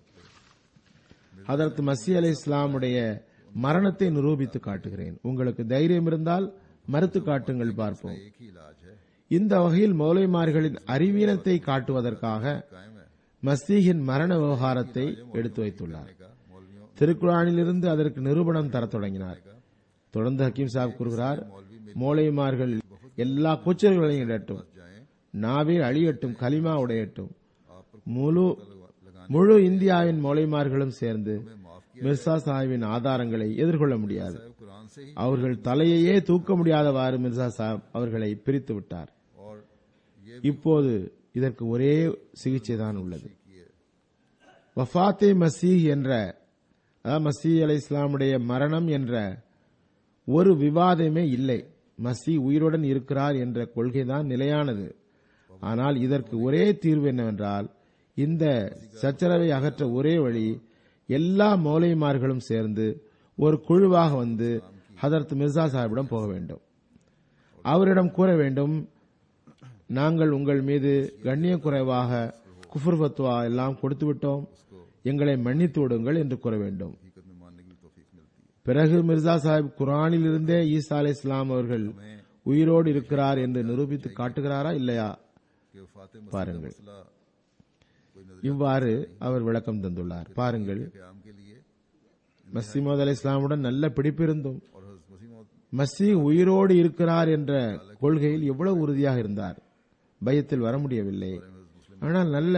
அதற்கு மசி அலி இஸ்லாமுடைய மரணத்தை நிரூபித்து காட்டுகிறேன் உங்களுக்கு தைரியம் இருந்தால் மறுத்து காட்டுங்கள் பார்ப்போம் एक ही इलाज है இந்த வகையில் மௌலைமார்களின் அறிவீனத்தை காட்டுவதற்காக कायम है மசீகின் மரண விவகாரத்தை எடுத்து வைத்துள்ளார் का मौलवियों திருக்குறானிலிருந்து அதற்கு நிரூபணம் தரத் தொடங்கினார் தொடர்ந்து ஹக்கீம் சாஹிப் கூறுகிறார் மௌலைமார்கள் எல்லா கூச்சல்களையும் இடட்டும் जाएं நாவில் அழியட்டும் கலிமா உடையட்டும் முழு முழு இந்தியாவின் மௌலைமார்களும் சேர்ந்து மிர்சா சாஹிபின் ஆதாரங்களை எதிர்கொள்ள முடியாது कुरान से ही அவர்கள் தலையையே தூக்க முடியாதவாறு மிர்சா சாஹிப் அவர்களை பிரித்து விட்டார் और ये இப்போது இதற்கு ஒரே சிகிச்சை தான் உள்ளது வஃபாத்தே மசீஹ் என்ற அதாவது மசீஹ் அலை இஸ்லாமுடைய மரணம் என்ற ஒரு விவாதமே இல்லை மசி உயிருடன் இருக்கிறார் என்ற கொள்கைதான் நிலையானது ஆனால் இதற்கு ஒரே தீர்வு என்னவென்றால் இந்த சச்சரவை அகற்ற ஒரே வழி எல்லா மௌலைமார்களும் சேர்ந்து ஒரு குழுவாக வந்து ஹதரத் மிர்சா சாஹிபிடம் போக வேண்டும் அவரிடம் கூற வேண்டும் நாங்கள் உங்கள் மீது கண்ணிய குறைவாக குஃபர் ஃபத்வா எல்லாம் கொடுத்து விட்டோம் எங்களை மன்னித்து விடுங்கள் என்று கூற வேண்டும் हकीकत में मानने की तौफीक मिलती है பிறகு மிர்சா சாஹிப் குரானில் இருந்தே ஈசா அலை இஸ்லாம் அவர்கள் உயிரோடு இருக்கிறார் என்று நிரூபித்து காட்டுகிறாரா இல்லையா कि वफात मसीह பாருங்கள் मसला कोई नजर இவ்வாறு அவர் விளக்கம் தந்துள்ளார் பாருங்கள் क़याम के लिए மசீமது அலை இஸ்லாமுடன் நல்ல பிடிப்பு இருந்தும் और हज़रत मसीह मौद மசி உயிரோடு இருக்கிறார் என்ற கொள்கையில் எவ்வளவு உறுதியாக இருந்தார் பயத்தில் வர முடியவில்லை ஆனால் நல்ல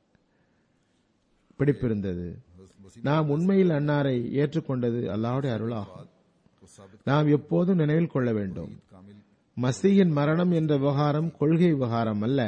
பிடிப்பு இருந்தது நாம் உண்மையில் அன்னாரை ஏற்றுக்கொண்டது அல்லாஹ்வுடைய அருளாகும் को साबित நாம் எப்போதும் நினைவில் கொள்ள வேண்டும் कामिल மசீயின் மரணம் என்ற விவகாரம் கொள்கை விவகாரம் அல்ல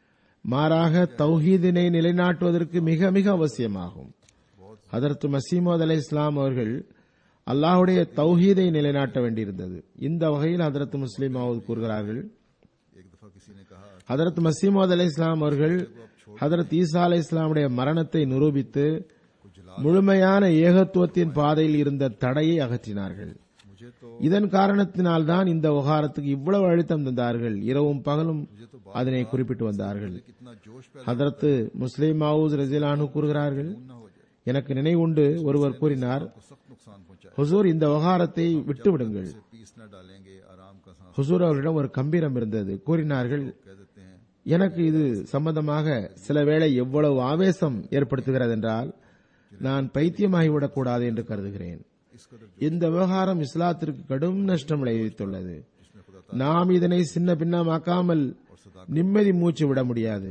மாறாக தௌஹீதினை நிலைநாட்டுவதற்கு மிக மிக அவசியமாகும் ஹதரத் மசீமோத் அலை இஸ்லாம் அவர்கள் அல்லாஹ்வுடைய தௌஹீதை நிலைநாட்ட வேண்டியிருந்தது இந்த வகையில் ஹதரத் முஸ்லிம் மாவூத் கூறுகிறார்கள் एक दफा किसी ने कहा ஹதரத் மசீமோத் அலை இஸ்லாம் அவர்கள் ஹதரத் ஈசா அலை இஸ்லாமுடைய மரணத்தை நிரூபித்து முழுமையான ஏகத்துவத்தின் பாதையில் இருந்த தடையை அகற்றினார்கள் मुझे तो இதன் காரணத்தினால்தான் இந்த விவகாரத்துக்கு இவ்வளவு அழுத்தம் தந்தார்கள் இரவும் பகலும் அதனை குறிப்பிட்டு வந்தார்கள் कितना जोश पैदा ஹதரத்து முஸ்லிம் மாவூஸ் ரஜிலானு கூறுகிறார்கள் न हो जाए எனக்கு நினைவுண்டு ஒருவர் கூறினார் तो सख्त नुकसान पहुंचाए ஹுசூர் இந்த விவகாரத்தை விட்டு விடுங்கள் से पीस न डालेंगे आराम का सांस ஹுசூர் அவர்களிடம் ஒரு கம்பீரம் இருந்தது கூறினார்கள் कह देते हैं எனக்கு இது சம்பந்தமாக சில வேளை எவ்வளவு ஆவேசம் ஏற்படுத்துகிறது என்றால் நான் பைத்தியமாகிவிடக் கூடாது என்று கருதுகிறேன் इस कदर இந்த விவகாரம் இஸ்லாத்திற்கு கடும் நஷ்டம் விளைவித்துள்ளது நாம் இதனை சின்ன பின்னமாக்காமல் நிம்மதி மூச்சு விட முடியாது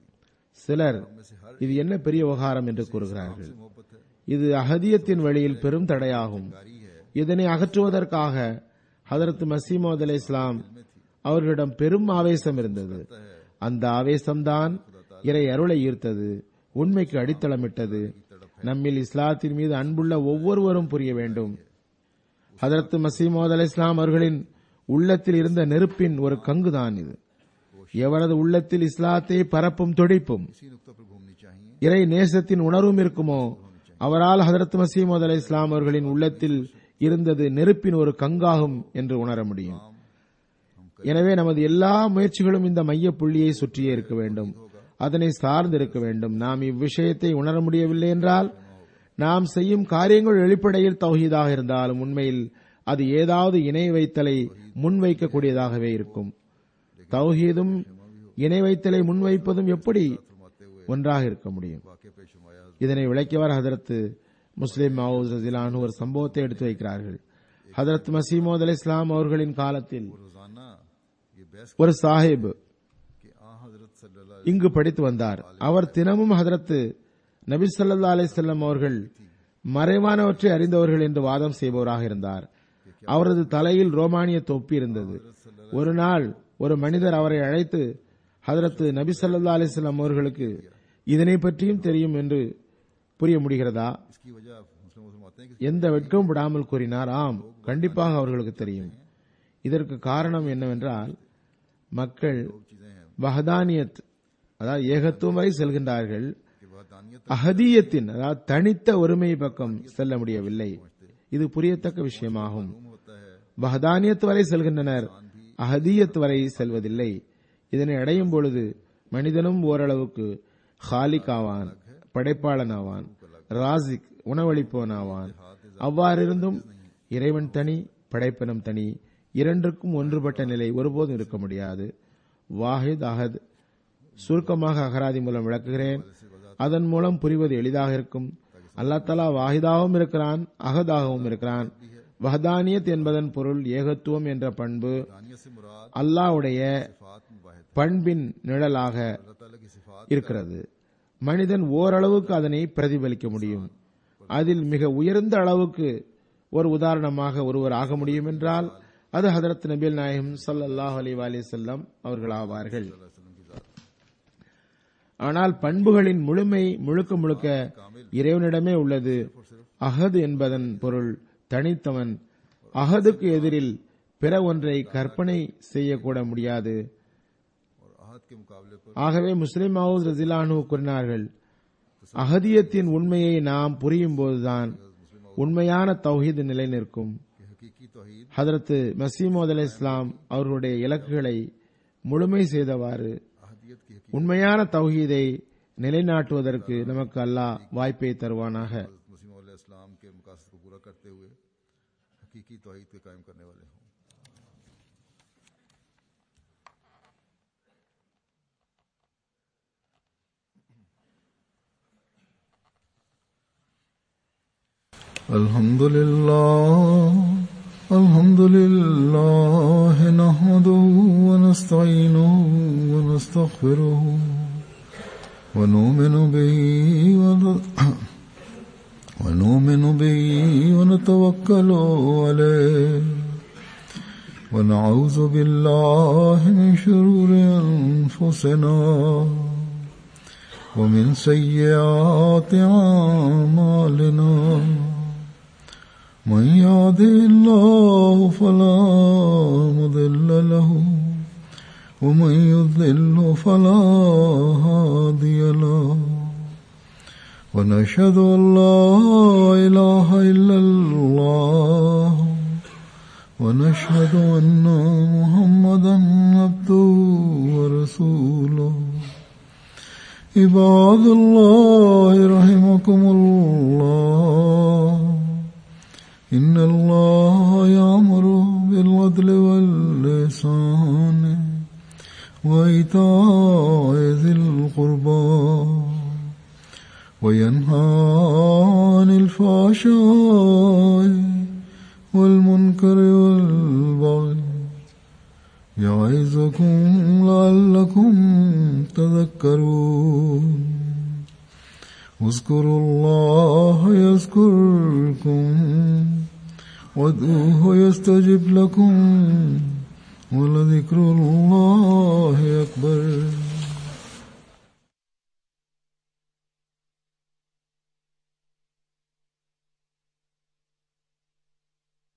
சிலர் இது என்ன பெரிய விவகாரம் என்று கூறுகிறார்கள் मोहब्बत है இது அகதியத்தின் வழியில் பெரும் தடையாகும் இதனை அகற்றுவதற்காக ஹதரத் மசீமோத் அலை இஸ்லாம் அவர்களிடம் பெரும் ஆவேசம் இருந்தது அந்த ஆவேசம்தான் இறை அருளை ஈர்த்தது உண்மைக்கு அடித்தளமிட்டது நம்மில் இஸ்லாத்தின் மீது அன்புள்ள ஒவ்வொருவரும் புரிய வேண்டும் ஹதரத் மசீமோத் அலை இஸ்லாம் அவர்களின் உள்ளத்தில் இருந்த நெருப்பின் ஒரு கங்குதான் இது எவரது உள்ளத்தில் இஸ்லாத்தை பரப்பும் துடிப்பும் इसी नुक्ता पर घूमनी चाहिए இறை நேசத்தின் உணர்வும் இருக்குமோ அவரால் ஹதரத் மசீமது அலை இஸ்லாம் அவர்களின் உள்ளத்தில் இருந்தது நெருப்பின் ஒரு கங்காகும் என்று உணர முடியும் எனவே நமது எல்லா முயற்சிகளும் இந்த மைய புள்ளியை சுற்றியே இருக்க வேண்டும் அதனை சார்ந்து இருக்க வேண்டும் நாம் இவ்விஷயத்தை உணர முடியவில்லை என்றால் நாம் செய்யும் காரியங்கள் வெளிப்படையில் தௌஹீதாக இருந்தாலும் உண்மையில் அது ஏதாவது இணை வைத்தலை முன்வைக்கக்கூடியதாகவே இருக்கும் தௌஹீதும் இணை வைத்தலை முன்வைப்பதும் எப்படி ஒன்றாக இருக்க முடியும் वाक्य पेश हुआ இதனை விளக்கியவர் ஹதரத் முஸ்லிம் மவுஸ் ரஜிலானு ஒரு சம்பவத்தை எடுத்து வைக்கிறார்கள் ஹதரத் மசீமோத் அலி இஸ்லாம் அவர்களின் காலத்தில் रोजाना ये बहस ஒரு சாஹிப் कि आ हजरत सल्लल्लाहु இங்கு படித்து வந்தார் அவர் தினமும் ஹதரத் நபி ஸல்லல்லாஹு அலைஹி வஸல்லம் அவர்கள் மறைவானவற்றை அறிந்தவர்கள் என்று வாதம் செய்பவராக இருந்தார் அவரது தலையில் ரோமானிய தொப்பி இருந்தது ஒரு நாள் ஒரு மனிதர் அவரை அழைத்து ஹதரத் நபி ஸல்லல்லாஹு அலைஹி வஸல்லம் அவர்களுக்கு இதனை பற்றியும் தெரியும் என்று புரிய முடிகிறதா इसकी वजह मुस्लिम मुस्लिम आते हैं कि எந்த வெட்கம் விடாமல் கூறினார் ஆம் கண்டிப்பாக அவர்களுக்கு தெரியும் இதற்கு காரணம் என்னவென்றால் மக்கள் चीजें हैं வஹதானியத் அதாவது ஏகத்துவம் வரை செல்கின்றார்கள் कि वह दानियत அஹதியத்தின் அதாவது தனித்த ஒருமை பக்கம் செல்ல முடியவில்லை இது புரியத்தக்க விஷயமாகும் होता है வஹதானியத் வரை செல்கின்றனர் அஹதியத் வரை செல்வதில்லை இதனை அடையும் பொழுது மனிதனும் ஓரளவுக்கு ஹாலிக் ஆவான் படைப்பாளன் ஆவான் ராசிக் உணவளிப்பவன் ஆவான் அவ்வாறிருந்தும் இறைவன் தனி படைப்பினம் தனி இரண்டுக்கும் ஒன்றுபட்ட நிலை ஒருபோதும் இருக்க முடியாது வாஹித் அஹத் சுருக்கமாக அகராதி மூலம் விளக்குகிறேன் அதன் மூலம் புரிவது எளிதாக இருக்கும் அல்லா தலா வாஹிதாகவும் இருக்கிறான் அகதாகவும் இருக்கிறான் வஹதானியத் என்பதன் பொருள் ஏகத்துவம் என்ற பண்பு दानियत से मुराद அல்லாஹ்வுடைய सिफात में वाहिद பண்பின் நிழலாக अल्लाह ताला की सिफात இருக்கிறது மனிதன் ஓரளவுக்கு அதனை பிரதிபலிக்க முடியும் அதில் மிக உயர்ந்த அளவுக்கு ஒரு உதாரணமாக ஒருவர் ஆக முடியும் என்றால் அது ஹதரத் நபில் நாயகம் ஸல்லல்லாஹு அலைஹி வஸல்லம் அவர்கள் ஆவார்கள் ஆனால் பண்புகளின் முழுமை முழுக்க முழுக்க இறைவனிடமே உள்ளது அகது என்பதன் பொருள் தனித்தவன் அகதுக்கு எதிரில் பிற ஒன்றை கற்பனை செய்யக்கூட முடியாது और आहद के मुकाबले पर ஆகவே முஸ்லிம் மவுத் ரசிலானு கூறினார்கள் அகதியத்தின் உண்மையை நாம் புரியும் போதுதான் உண்மையான தௌஹீத் நிலை நிற்கும் कि हकीकी तौहीद ஹதரத் மசீமோத் அலை இஸ்லாம் அவர்களுடைய இலக்குகளை முழுமை செய்தவாறு अहदियत की हकीकत உண்மையான தௌஹீதை நிலைநாட்டுவதற்கு நமக்கு அல்லாஹ் வாய்ப்பை தருவானாக मुस्लिम इस्लाम के मकासद को पूरा करते हुए हकीकी तौहीद के कायम करने वाले हों الحمد لله الحمد لله نحمده ونستعينه ونستغفره ونؤمن به ون- ونؤمن به ونتوكل عليه ونعوذ بالله من شرور أنفسنا ومن سيئات أعمالنا من يهده الله فلا مضل له ومن يضلل فلا هادي له ونشهد أن لا إله إلا الله ونشهد أن محمدا عبده ورسوله عباد الله رحمكم الله إن الله يأمر بالعدل واللسان وإيتاء ذي القربى وينهى عن الفحشاء والمنكر والبغي يعظكم لعلكم تذكرون اذكروا الله يذكركم وادعوه يستجب لكم ولذكر الله أكبر